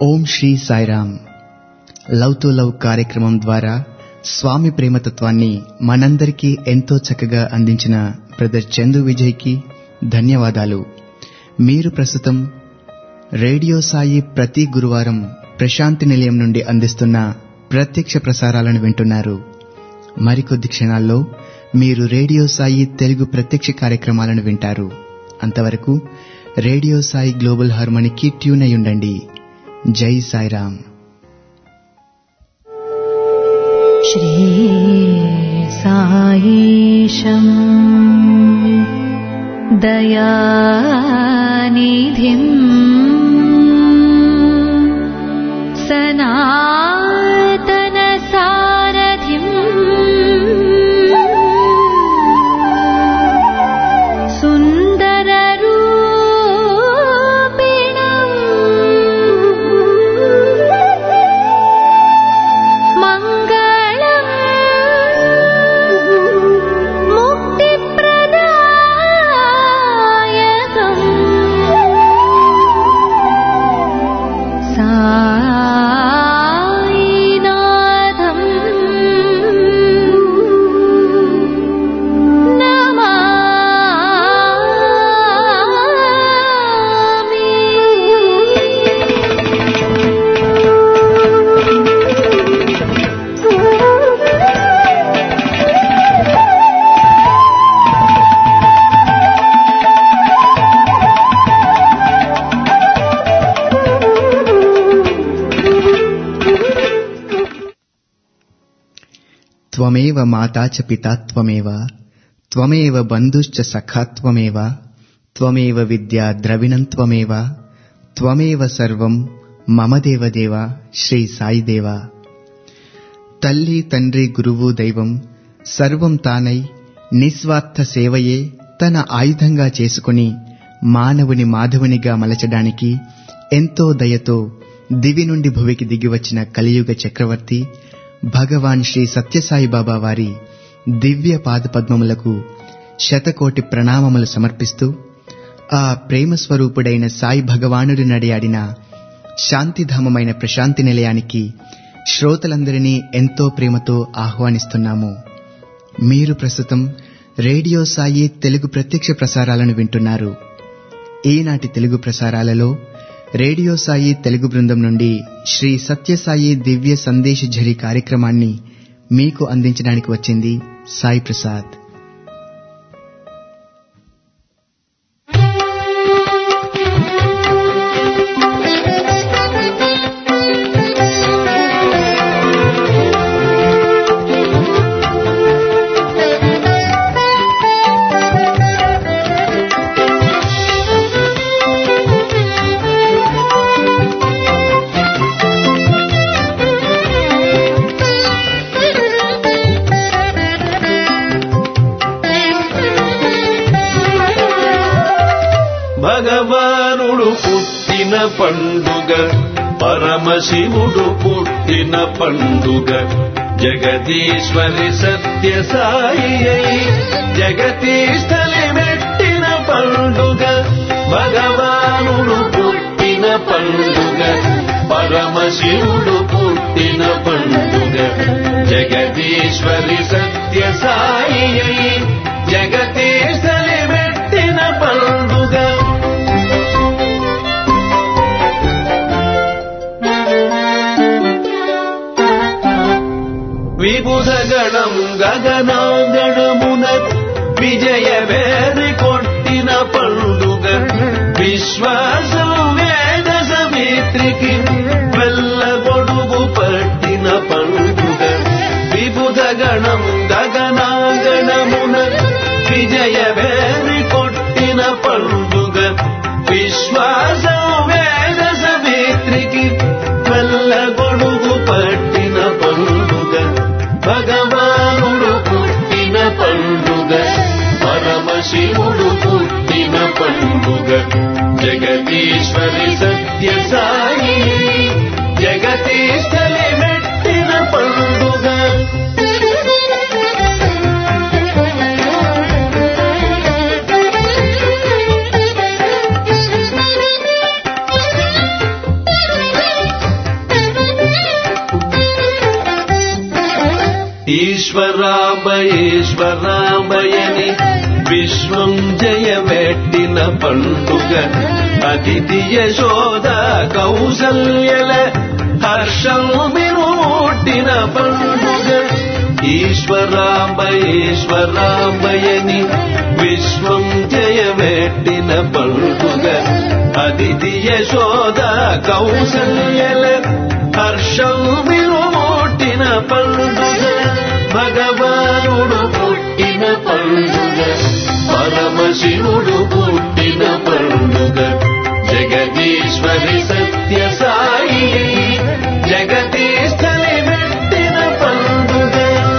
Om Sri Sairam love to love కార్యక్రమం ద్వారా స్వామి ప్రేమతత్వాన్ని మనందరికీ ఎంతో చక్కగా అందించిన బ్రదర్ చందు విజయ్కి ధన్యవాదాలు మీరు ప్రస్తుతం రేడియో సాయి ప్రతి గురువారం ప్రశాంతి నిలయం నుండి అందిస్తున్న ప్రత్యక్ష ప్రసారాలను వింటున్నారు మరికొద్ది క్షణాల్లో మీరు రేడియో సాయి తెలుగు ప్రత్యక్ష కార్యక్రమాలను వింటారు అంతవరకు రేడియో సాయి గ్లోబల్ హార్మోనికి ట్యూన్ అయి ఉండండి జై సాయిరామ్ श्रीसायीशम् दयानिधिम् सनातनसारथिम् सुन्दररूपिणम् मङ्गलम् मुक्तिप्रदायकम् सायिनाथम् త్వమేవ మాతా చ పితా త్వమేవ త్వమేవ బంధుశ్చ సఖా త్వమేవ త్వమేవ విద్యా ద్రవిణం త్వమేవ త్వమేవ సర్వం మమ దేవదేవ శ్రీ సాయి దేవ తల్లి తండ్రి గురువు దైవం సర్వం తానై నిస్వార్థ సేవయే తన ఆయుధంగా చేసుకుని మానవుని మాధవునిగా మలచడానికి ఎంతో దయతో దివి నుండి భువికి దిగివచ్చిన కలియుగ చక్రవర్తి భగవాన్ శ్రీ సత్యసాయి బాబా వారి దివ్య పాదపద్మములకు శతకోటి ప్రణామములు సమర్పిస్తూ ఆ ప్రేమ స్వరూపుడైన సాయి భగవానుడు నడియాడిన శాంతిధామమైన ప్రశాంతి నిలయానికి శ్రోతలందరినీ ఎంతో ప్రేమతో ఆహ్వానిస్తున్నాము మీరు ప్రస్తుతం రేడియో సాయి తెలుగు ప్రత్యక్ష ప్రసారాలను వింటున్నారు ఈనాటి తెలుగు ప్రసారాలలో రేడియో సాయి తెలుగు బృందం నుండి శ్రీ సత్యసాయి దివ్య సందేశ ఝరి కార్యక్రమాన్ని మీకు అందించడానికి వచ్చింది సాయి ప్రసాద్ భగవానుడు పుట్టిన పండుగ పరమశివుడు పుట్టిన పండుగ జగదీశ్వరి సత్య సాయి జగతీస్థలి మెట్టిన పండుగ భగవానుడు పుట్టిన పండుగ పరమశివుడు పుట్టిన పండుగ జగదీశ్వరి సత్య సాయి జగతీస్థలి మెట్టిన పండుగ విబుధగణం గగనాగణమున విజయవేరి కొట్టిన పండుగ విశ్వాసం వేద సమిత్రికి వెళ్ళగొడుగు పట్టిన పండుగ విబుధగణం గగనాగణమున విజయవేరి కొట్టిన పండుగ విశ్వాసం వేద సమిత్రికి వెళ్ళగొడుగు పట్టిన పండుగ భగవానుడు పుట్టిన పండుగ పరమశివుడు పుట్టిన పండుగ జగదీశ ఈశ్వరామయేశ్వరామయని విశ్వం జయమెట్టిన పండుగ అతిథి యశోద కౌసల్యల హర్షం వినూటిన పండుగ ఈశ్వరామయేశ్వరామయని విశ్వం జయమెట్టిన పండుగ అదితి యశోద కౌసల్యల హర్షం వినూటిన పండుగ భగవానుడు పుట్టిన పండుగ పరమశివుడు పుట్టిన పండుగ జగదీశ్వరి సత్య సాయి జగతీ స్థలి పెట్టిన పండుగ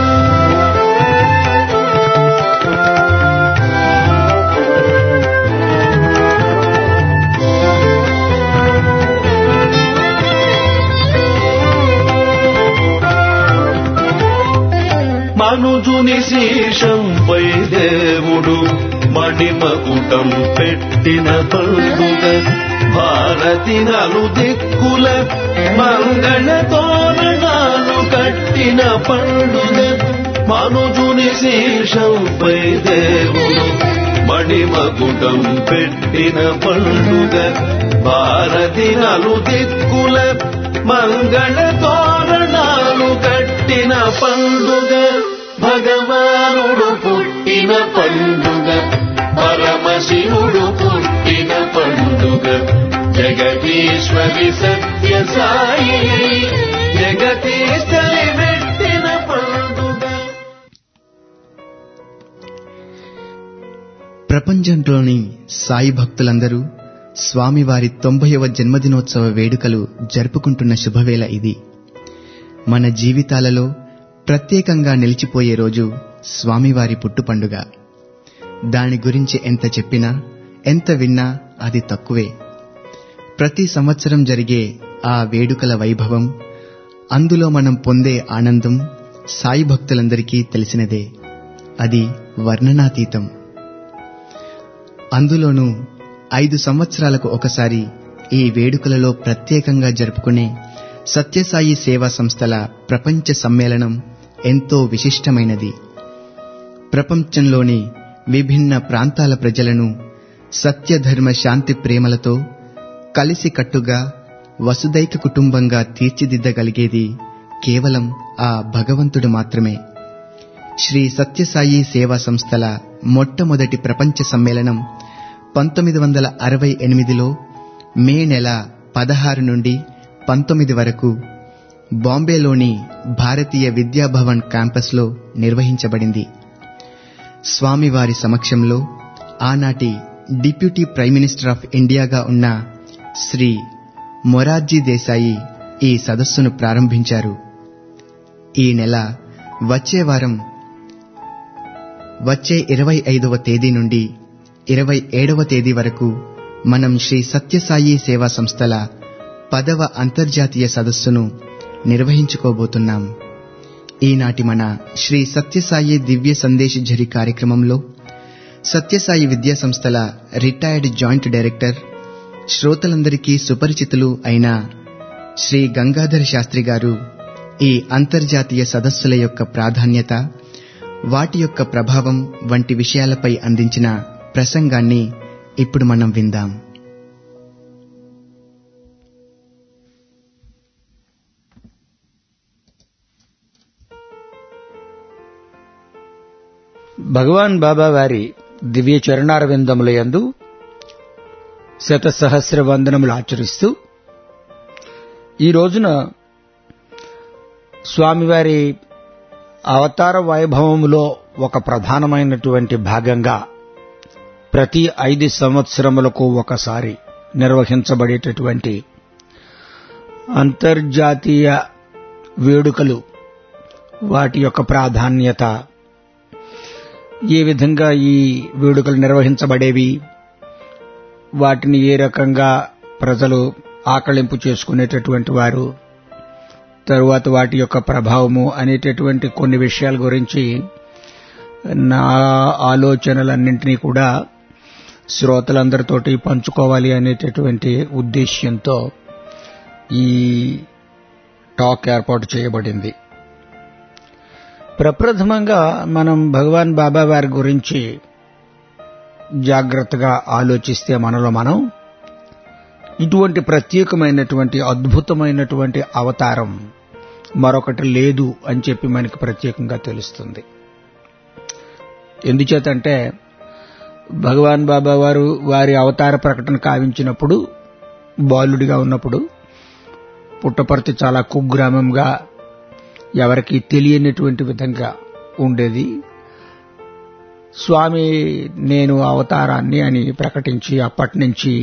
మనుజుని శీర్షంపై దేవుడు మణిమకుటం పెట్టిన పండుగ భారతి నలు దిక్కుల మంగళ తోరణాలు కట్టిన పండుగ మనుజుని శీర్షంపై దేవుడు మణిమకుటం పెట్టిన పండుగ భారతి నలు దిక్కుల మంగళ తోరణాలు కట్టిన పండుగ భగవానుడు పుట్టిన పండుగ పరమశివుడు పుట్టిన పండుగ జగదీశ్వరి సత్య సాయి జగతీశ్వరి పెట్టిన పండుగ ప్రపంచంలోని సాయి భక్తులందరూ స్వామివారి తొంభైవ జన్మదినోత్సవ వేడుకలు జరుపుకుంటున్న శుభవేళ ఇది మన జీవితాలలో ప్రత్యేకంగా నిలిచిపోయే రోజు స్వామివారి పుట్టు పండుగ దాని గురించి ఎంత చెప్పినా ఎంత విన్నా అది తక్కువే ప్రతి సంవత్సరం జరిగే ఆ వేడుకల వైభవం అందులో మనం పొందే ఆనందం సాయి భక్తులందరికీ తెలిసినదే అది వర్ణనాతీతం అందులోనూ ఐదు సంవత్సరాలకు ఒకసారి ఈ వేడుకలలో ప్రత్యేకంగా జరుపుకునే సత్యసాయి సేవా సంస్థల ప్రపంచ సమ్మేళనం ఎంతో విశిష్టమైనది ప్రపంచంలోని విభిన్న ప్రాంతాల ప్రజలను సత్యధర్మ శాంతి ప్రేమలతో కలిసికట్టుగా వసుదైక కుటుంబంగా తీర్చిదిద్దగలిగేది కేవలం ఆ భగవంతుడు మాత్రమే శ్రీ సత్యసాయి సేవా సంస్థల మొట్టమొదటి ప్రపంచ సమ్మేళనం పంతొమ్మిది వందల అరవై ఎనిమిదిలో మే నెల పదహారు నుండి పంతొమ్మిది వరకు బాంబేలోని భారతీయ విద్యాభవన్ క్యాంపస్లో నిర్వహించబడింది స్వామివారి సమక్షంలో ఆనాటి డిప్యూటీ ప్రైమ్ మినిస్టర్ ఆఫ్ ఇండియాగా ఉన్న శ్రీ మొరార్జీ దేశాయి ఈ సదస్సును ప్రారంభించారు ఈ నెల వచ్చే వారం వచ్చే ఇరవై ఐదవ తేదీ నుండి ఇరవై ఏడవ తేదీ వరకు మనం శ్రీ సత్యసాయి సేవా సంస్థల పదవ అంతర్జాతీయ సదస్సును నిర్వహించుకోబోతున్నాం ఈనాటి మన శ్రీ సత్యసాయి దివ్య సందేశ ఝరి కార్యక్రమంలో సత్యసాయి విద్యా సంస్థల రిటైర్డ్ జాయింట్ డైరెక్టర్ శ్రోతలందరికీ సుపరిచితులు అయిన శ్రీ గంగాధర శాస్త్రి గారు ఈ అంతర్జాతీయ సదస్సుల యొక్క ప్రాధాన్యత వాటి యొక్క ప్రభావం వంటి విషయాలపై అందించిన ప్రసంగాన్ని ఇప్పుడు మనం విందాం భగవాన్ బాబా వారి దివ్య చరణారవిందముల యందు శత సహస్ర వందనములు ఆచరిస్తూ ఈ రోజున స్వామివారి అవతార వైభవములో ఒక ప్రధానమైనటువంటి భాగంగా ప్రతి ఐదు సంవత్సరములకు ఒకసారి నిర్వహించబడేటటువంటి అంతర్జాతీయ వేడుకలు వాటి యొక్క ప్రాధాన్యత ఏ విధంగా ఈ వేడుకలు నిర్వహించబడేవి వాటిని ఏ రకంగా ప్రజలు ఆకళింపు చేసుకునేటటువంటి వారు తరువాత వాటి యొక్క ప్రభావము అనేటటువంటి కొన్ని విషయాల గురించి నా ఆలోచనలన్నింటినీ కూడా శ్రోతలందరితోటి పంచుకోవాలి అనేటటువంటి ఉద్దేశ్యంతో ఈ టాక్ ఏర్పాటు చేయబడింది ప్రప్రథమంగా మనం భగవాన్ బాబా వారి గురించి జాగ్రత్తగా ఆలోచిస్తే మనలో మనం ఇటువంటి ప్రత్యేకమైనటువంటి అద్భుతమైనటువంటి అవతారం మరొకటి లేదు అని చెప్పి మనకి ప్రత్యేకంగా తెలుస్తుంది ఎందుచేతంటే భగవాన్ బాబా వారు వారి అవతార ప్రకటన కావించినప్పుడు బాలుడిగా ఉన్నప్పుడు పుట్టపర్తి చాలా కుగ్రామంగా ఎవరికి తెలియనటువంటి విధంగా ఉండేది స్వామి నేను అవతారాన్ని అని ప్రకటించి అప్పటి నుంచి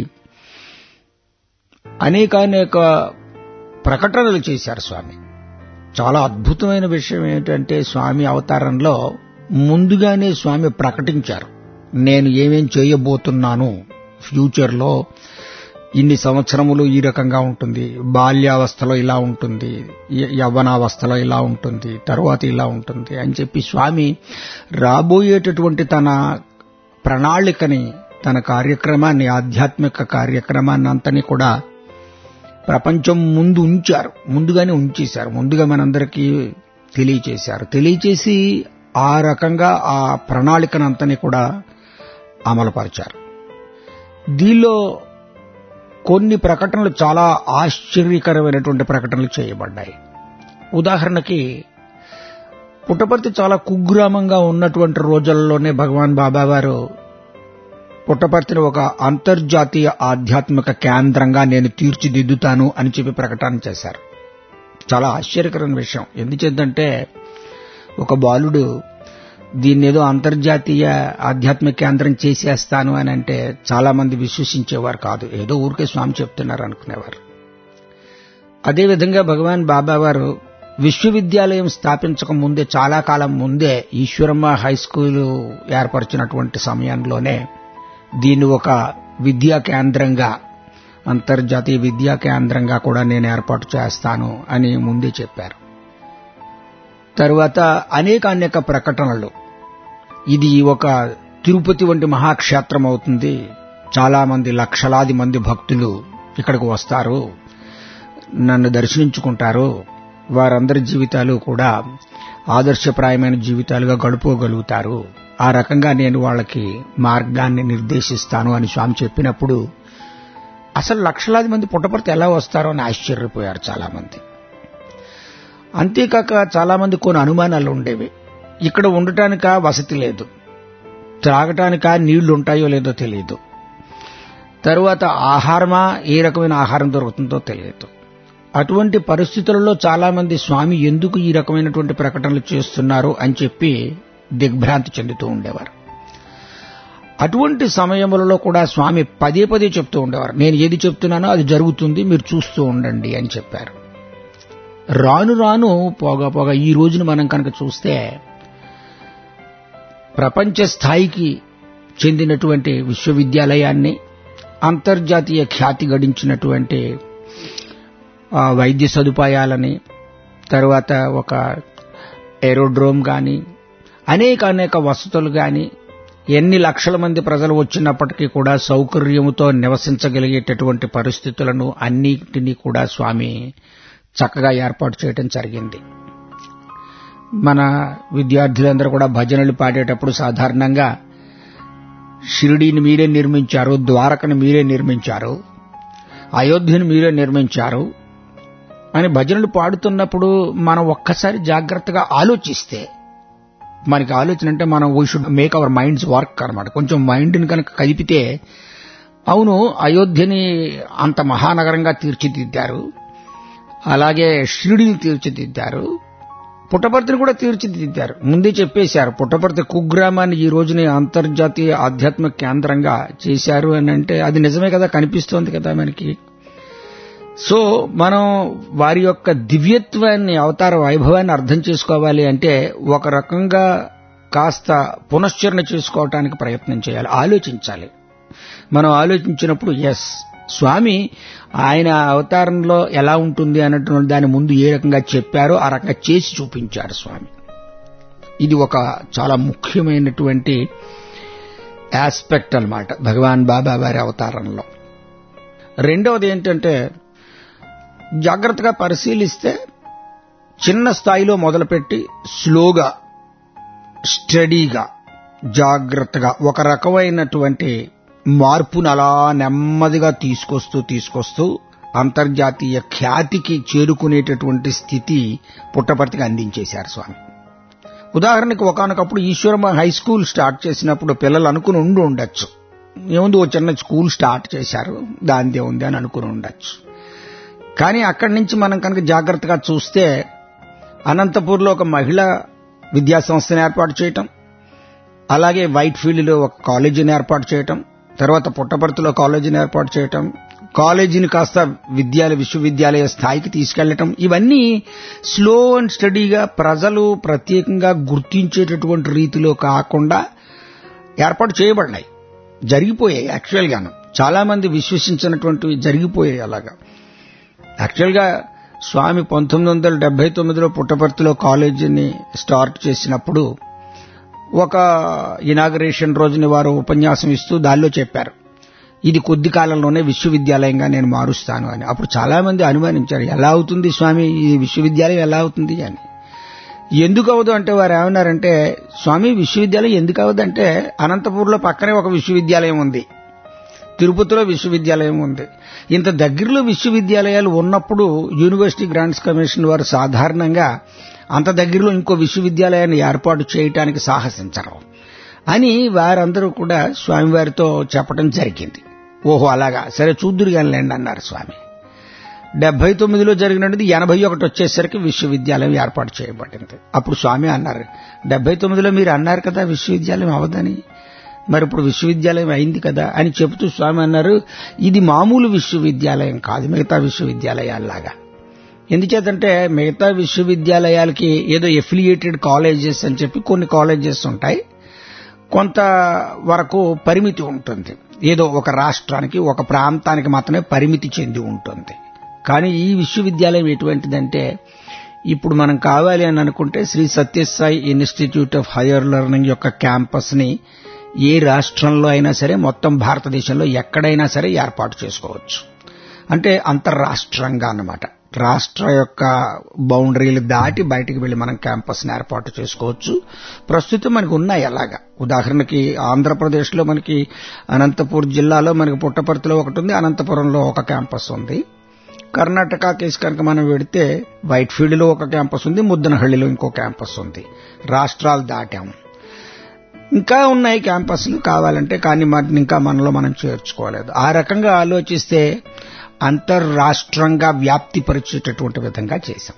అనేకానేక ప్రకటనలు చేశారు స్వామి చాలా అద్భుతమైన విషయం ఏంటంటే స్వామి అవతారంలో ముందుగానే స్వామి ప్రకటించారు నేను ఏమేం చేయబోతున్నాను ఫ్యూచర్లో ఇన్ని సంవత్సరములు ఈ రకంగా ఉంటుంది బాల్యావస్థలో ఇలా ఉంటుంది య- యవ్వనావస్థలో ఇలా ఉంటుంది తరువాత ఇలా ఉంటుంది అని చెప్పి స్వామి రాబోయేటటువంటి తన ప్రణాళికని తన కార్యక్రమాన్ని ఆధ్యాత్మిక కార్యక్రమాన్ని అంతని కూడా ప్రపంచం ముందు ఉంచారు ముందుగానే ఉంచేశారు ముందుగా మనందరికీ తెలియచేశారు తెలియచేసి ఆ రకంగా ఆ ప్రణాళికనంతని కూడా అమలుపరిచారు దీనిలో కొన్ని ప్రకటనలు చాలా ఆశ్చర్యకరమైనటువంటి ప్రకటనలు చేయబడ్డాయి ఉదాహరణకి పుట్టపర్తి చాలా కుగ్రామంగా ఉన్నటువంటి రోజుల్లోనే భగవాన్ బాబా వారు పుట్టపర్తిని ఒక అంతర్జాతీయ ఆధ్యాత్మిక కేంద్రంగా నేను తీర్చిదిద్దుతాను అని చెప్పి ప్రకటన చేశారు చాలా ఆశ్చర్యకరమైన విషయం ఎందుచేతంటే ఒక బాలుడు దీన్ని ఏదో అంతర్జాతీయ ఆధ్యాత్మిక కేంద్రం చేసేస్తాను అని అంటే చాలా మంది విశ్వసించేవారు కాదు ఏదో ఊరికే స్వామి చెప్తున్నారు అనుకునేవారు అదేవిధంగా భగవాన్ బాబా వారు విశ్వవిద్యాలయం స్థాపించక ముందే చాలా కాలం ముందే ఈశ్వరమ్మ హై స్కూల్ ఏర్పరిచినటువంటి సమయంలోనే దీన్ని ఒక విద్యా కేంద్రంగా అంతర్జాతీయ విద్యా కేంద్రంగా కూడా నేను ఏర్పాటు చేస్తాను అని ముందే చెప్పారు తరువాత అనేక అనేక ప్రకటనలు ఇది ఒక తిరుపతి వంటి మహాక్షేత్రం అవుతుంది చాలా మంది లక్షలాది మంది భక్తులు ఇక్కడికి వస్తారు నన్ను దర్శించుకుంటారు వారందరి జీవితాలు కూడా ఆదర్శప్రాయమైన జీవితాలుగా గడుపుకోగలుగుతారు ఆ రకంగా నేను వాళ్ళకి మార్గాన్ని నిర్దేశిస్తాను అని స్వామి చెప్పినప్పుడు అసలు లక్షలాది మంది పుట్టపర్తి ఎలా వస్తారో అని ఆశ్చర్యపోయారు చాలా మంది అంతేకాక చాలా మంది కొన్ని అనుమానాలు ఉండేవి ఇక్కడ ఉండటానిక వసతి లేదు త్రాగటానిక నీళ్లు ఉంటాయో లేదో తెలియదు తరువాత ఆహారమా ఏ రకమైన ఆహారం దొరుకుతుందో తెలియదు అటువంటి పరిస్థితులలో చాలా మంది స్వామి ఎందుకు ఈ రకమైనటువంటి ప్రకటనలు చేస్తున్నారు అని చెప్పి దిగ్భ్రాంతి చెందుతూ ఉండేవారు అటువంటి సమయములలో కూడా స్వామి పదే పదే చెప్తూ ఉండేవారు నేను ఏది చెప్తున్నానో అది జరుగుతుంది మీరు చూస్తూ ఉండండి అని చెప్పారు రాను రాను పోగా పోగా ఈ రోజున మనం కనుక చూస్తే ప్రపంచ స్థాయికి చెందినటువంటి విశ్వవిద్యాలయాన్ని అంతర్జాతీయ ఖ్యాతి గడించినటువంటి ఆ, వైద్య సదుపాయాలని తర్వాత ఒక ఏరోడ్రోమ్ కానీ అనేక అనేక వసతులు కానీ ఎన్ని లక్షల మంది ప్రజలు వచ్చినప్పటికీ కూడా సౌకర్యముతో నివసించగలిగేటటువంటి పరిస్థితులను అన్నిటినీ కూడా స్వామి చక్కగా ఏర్పాటు చేయడం జరిగింది మన విద్యార్థులందరూ కూడా భజనలు పాడేటప్పుడు సాధారణంగా షిరిడీని మీరే నిర్మించారు ద్వారకను మీరే నిర్మించారు అయోధ్యను మీరే నిర్మించారు అని భజనలు పాడుతున్నప్పుడు మనం ఒక్కసారి జాగ్రత్తగా ఆలోచిస్తే మనకి ఆలోచన అంటే మనం we should make our minds work అనమాట కొంచెం మైండ్ని కనుక కదిపితే అవును అయోధ్యని అంత మహానగరంగా తీర్చిదిద్దారు అలాగే షిరిడిని తీర్చిదిద్దారు పుట్టపర్తిని కూడా తీర్చిదిద్దారు ముందే చెప్పేశారు పుట్టపర్తి కుగ్రామాన్ని ఈ రోజుని అంతర్జాతీయ ఆధ్యాత్మిక కేంద్రంగా చేశారు అని అంటే అది నిజమే కదా కనిపిస్తోంది కదా మనకి సో మనం వారి యొక్క దివ్యత్వాన్ని అవతార వైభవాన్ని అర్థం చేసుకోవాలి అంటే ఒక రకంగా కాస్త పునశ్చరణ చేసుకోవటానికి ప్రయత్నం చేయాలి ఆలోచించాలి మనం ఆలోచించినప్పుడు ఎస్ స్వామి ఆయన అవతారంలో ఎలా ఉంటుంది అన్నటువంటి దాని ముందు ఏ రకంగా చెప్పారో ఆ రకంగా చేసి చూపించారు స్వామి ఇది ఒక చాలా ముఖ్యమైనటువంటి ఆస్పెక్ట్ అన్నమాట భగవాన్ బాబా వారి అవతారంలో రెండవది ఏంటంటే జాగ్రత్తగా పరిశీలిస్తే చిన్న స్థాయిలో మొదలుపెట్టి స్లోగా స్టడీగా జాగ్రత్తగా ఒక రకమైనటువంటి మార్పును అలా నెమ్మదిగా తీసుకొస్తూ తీసుకొస్తూ అంతర్జాతీయ ఖ్యాతికి చేరుకునేటటువంటి స్థితి పుట్టపర్తికి అందించేశారు స్వామి ఉదాహరణకి ఒకనొకప్పుడు ఈశ్వరమ్మ హై స్కూల్ స్టార్ట్ చేసినప్పుడు పిల్లలు అనుకుని ఉండి ఉండొచ్చు ఏముంది ఓ చిన్న స్కూల్ స్టార్ట్ చేశారు దానిదే ఉంది అని అనుకుని ఉండొచ్చు కానీ అక్కడి నుంచి మనం కనుక జాగ్రత్తగా చూస్తే అనంతపూర్లో ఒక మహిళా విద్యా సంస్థను ఏర్పాటు చేయటం అలాగే వైట్ ఫీల్డ్లో ఒక కాలేజీని ఏర్పాటు చేయటం తర్వాత పుట్టపర్తిలో కాలేజీని ఏర్పాటు చేయటం కాలేజీని కాస్త విద్యాలయ విశ్వవిద్యాలయ స్థాయికి తీసుకెళ్లటం ఇవన్నీ స్లో అండ్ స్టడీగా ప్రజలు ప్రత్యేకంగా గుర్తించేటటువంటి రీతిలో కాకుండా ఏర్పాటు చేయబడినాయి జరిగిపోయాయి యాక్చువల్గాను చాలా మంది విశ్వసించినటువంటివి జరిగిపోయాయి అలాగా యాక్చువల్గా స్వామి పంతొమ్మిది వందల డెబ్బై తొమ్మిదిలో పుట్టపర్తిలో కాలేజీని స్టార్ట్ చేసినప్పుడు ఒక ఇనాగరేషన్ రోజుని వారు ఉపన్యాసం ఇస్తూ దానిలో చెప్పారు ఇది కొద్ది కాలంలోనే విశ్వవిద్యాలయంగా నేను మారుస్తాను అని అప్పుడు చాలా మంది అనుమానించారు ఎలా అవుతుంది స్వామి ఈ విశ్వవిద్యాలయం ఎలా అవుతుంది అని ఎందుకు అవదు అంటే వారు ఏమన్నారంటే స్వామి విశ్వవిద్యాలయం ఎందుకు అవదు అంటే అనంతపూర్లో పక్కనే ఒక విశ్వవిద్యాలయం ఉంది తిరుపతిలో విశ్వవిద్యాలయం ఉంది ఇంత దగ్గరలో విశ్వవిద్యాలయాలు ఉన్నప్పుడు యూనివర్సిటీ గ్రాంట్స్ కమిషన్ వారు సాధారణంగా అంత దగ్గరలో ఇంకో విశ్వవిద్యాలయాన్ని ఏర్పాటు చేయటానికి సాహసించరు అని వారందరూ కూడా స్వామివారితో చెప్పడం జరిగింది ఓహో అలాగా సరే చూద్దురు కానిలేండి అన్నారు స్వామి డెబ్బై తొమ్మిదిలో జరిగినది ఎనభై ఒకటి వచ్చేసరికి విశ్వవిద్యాలయం ఏర్పాటు చేయబడింది అప్పుడు స్వామి అన్నారు డెబ్బై తొమ్మిదిలో మీరు అన్నారు కదా విశ్వవిద్యాలయం అవదని మరి ఇప్పుడు విశ్వవిద్యాలయం అయింది కదా అని చెబుతూ స్వామి అన్నారు ఇది మామూలు విశ్వవిద్యాలయం కాదు మిగతా విశ్వవిద్యాలయాల్లాగా ఎందుచేతంటే మిగతా విశ్వవిద్యాలయాలకి ఏదో ఎఫిలియేటెడ్ కాలేజెస్ అని చెప్పి కొన్ని కాలేజెస్ ఉంటాయి కొంత వరకు పరిమితి ఉంటుంది ఏదో ఒక రాష్ట్రానికి ఒక ప్రాంతానికి మాత్రమే పరిమితి చెంది ఉంటుంది కానీ ఈ విశ్వవిద్యాలయం ఎటువంటిదంటే ఇప్పుడు మనం కావాలి అని అనుకుంటే Sri Sathya Sai institute of higher learning యొక్క క్యాంపస్ ని ఏ రాష్ట్రంలో అయినా సరే మొత్తం భారతదేశంలో ఎక్కడైనా సరే ఏర్పాటు చేసుకోవచ్చు అంటే అంతర్రాష్ట్రంగా అన్నమాట రాష్ట్ర యొక్క బౌండరీలు దాటి బయటికి వెళ్లి మనం క్యాంపస్ ని ఏర్పాటు చేసుకోవచ్చు ప్రస్తుతం మనకు ఉన్నాయి అలాగా ఉదాహరణకి ఆంధ్రప్రదేశ్లో మనకి అనంతపూర్ జిల్లాలో మనకి పుట్టపర్తిలో ఒకటి ఉంది అనంతపురంలో ఒక క్యాంపస్ ఉంది కర్ణాటక కేసు కనుక మనం పెడితే వైట్ ఫీల్డ్లో ఒక క్యాంపస్ ఉంది ముద్దనహళ్లిలో ఇంకో క్యాంపస్ ఉంది రాష్ట్రాలు దాటాము ఇంకా ఉన్నాయి క్యాంపస్లు కావాలంటే కానీ వాటిని ఇంకా మనలో మనం చేర్చుకోలేదు ఆ రకంగా ఆలోచిస్తే అంతర్రాష్ట్రంగా వ్యాప్తిపరిచేటటువంటి విధంగా చేశాం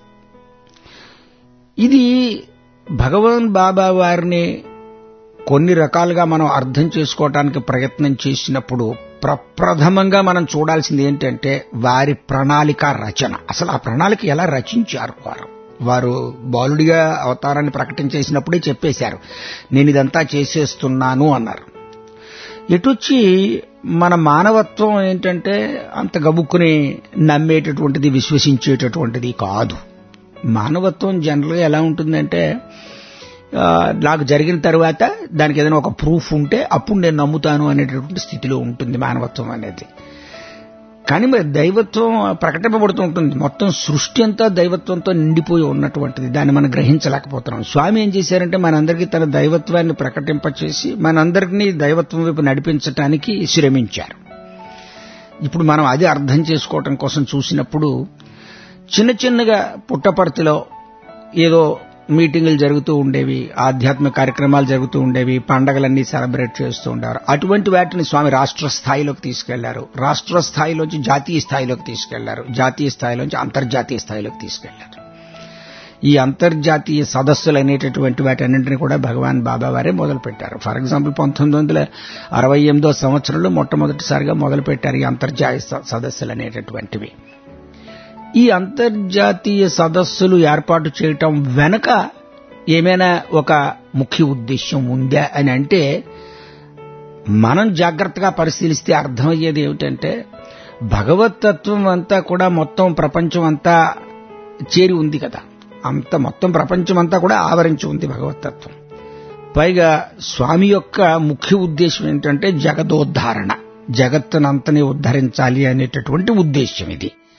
ఇది భగవాన్ బాబా వారిని కొన్ని రకాలుగా మనం అర్థం చేసుకోవడానికి ప్రయత్నం చేసినప్పుడు ప్రప్రథమంగా మనం చూడాల్సింది ఏంటంటే వారి ప్రణాళిక రచన అసలు ఆ ప్రణాళిక ఎలా రచించారు వారు వారు బాలుడిగా అవతారాన్ని ప్రకటించేసినప్పుడే చెప్పేశారు నేను ఇదంతా చేసేస్తున్నాను అన్నారు ఎటొచ్చి మన మానవత్వం ఏంటంటే అంత గబుక్కుని నమ్మేటటువంటిది విశ్వసించేటటువంటిది కాదు మానవత్వం జనరల్గా ఎలా ఉంటుందంటే నాకు జరిగిన తర్వాత దానికి ఏదైనా ఒక ప్రూఫ్ ఉంటే అప్పుడు నేను నమ్ముతాను అనేటటువంటి స్థితిలో ఉంటుంది మానవత్వం అనేది కానీ మరి దైవత్వం ప్రకటింపబడుతూ ఉంటుంది మొత్తం సృష్టి అంతా దైవత్వంతో నిండిపోయి ఉన్నటువంటిది దాన్ని మనం గ్రహించలేకపోతున్నాం స్వామి ఏం చేశారంటే మనందరికీ తన దైవత్వాన్ని ప్రకటింపచేసి మనందరినీ దైవత్వం వైపు నడిపించటానికి శ్రమించారు ఇప్పుడు మనం అది అర్థం చేసుకోవటం కోసం చూసినప్పుడు చిన్న చిన్నగా పుట్టపర్తిలో ఏదో మీటింగులు జరుగుతూ ఉండేవి ఆధ్యాత్మిక కార్యక్రమాలు జరుగుతూ ఉండేవి పండగలన్నీ సెలబ్రేట్ చేస్తూ ఉండారు అటువంటి వాటిని స్వామి రాష్ట్ర స్థాయిలోకి తీసుకెళ్లారు రాష్ట్ర స్థాయిలోంచి జాతీయ స్థాయిలోకి తీసుకెళ్లారు జాతీయ స్థాయిలోంచి అంతర్జాతీయ స్థాయిలోకి తీసుకెళ్లారు ఈ అంతర్జాతీయ సదస్సులు అనేటటువంటి వాటన్నింటినీ కూడా భగవాన్ బాబా వారే మొదలుపెట్టారు ఫర్ ఎగ్జాంపుల్ పంతొమ్మిది వందల అరవై ఎనిమిదో సంవత్సరంలో మొట్టమొదటిసారిగా మొదలుపెట్టారు ఈ అంతర్జాతీయ సదస్సులు అనేటటువంటివి ఈ అంతర్జాతీయ సదస్సులు ఏర్పాటు చేయటం వెనక ఏమైనా ఒక ముఖ్య ఉద్దేశం ఉందా అని అంటే మనం జాగ్రత్తగా పరిశీలిస్తే అర్థమయ్యేది ఏమిటంటే భగవతత్వం అంతా కూడా మొత్తం ప్రపంచం అంతా చేరి ఉంది కదా అంత మొత్తం ప్రపంచం అంతా కూడా ఆవరించి ఉంది భగవతత్వం పైగా స్వామి యొక్క ముఖ్య ఉద్దేశం ఏంటంటే జగదోద్ధారణ జగత్తునంతని ఉద్ధరించాలి అనేటటువంటి ఉద్దేశం ఇది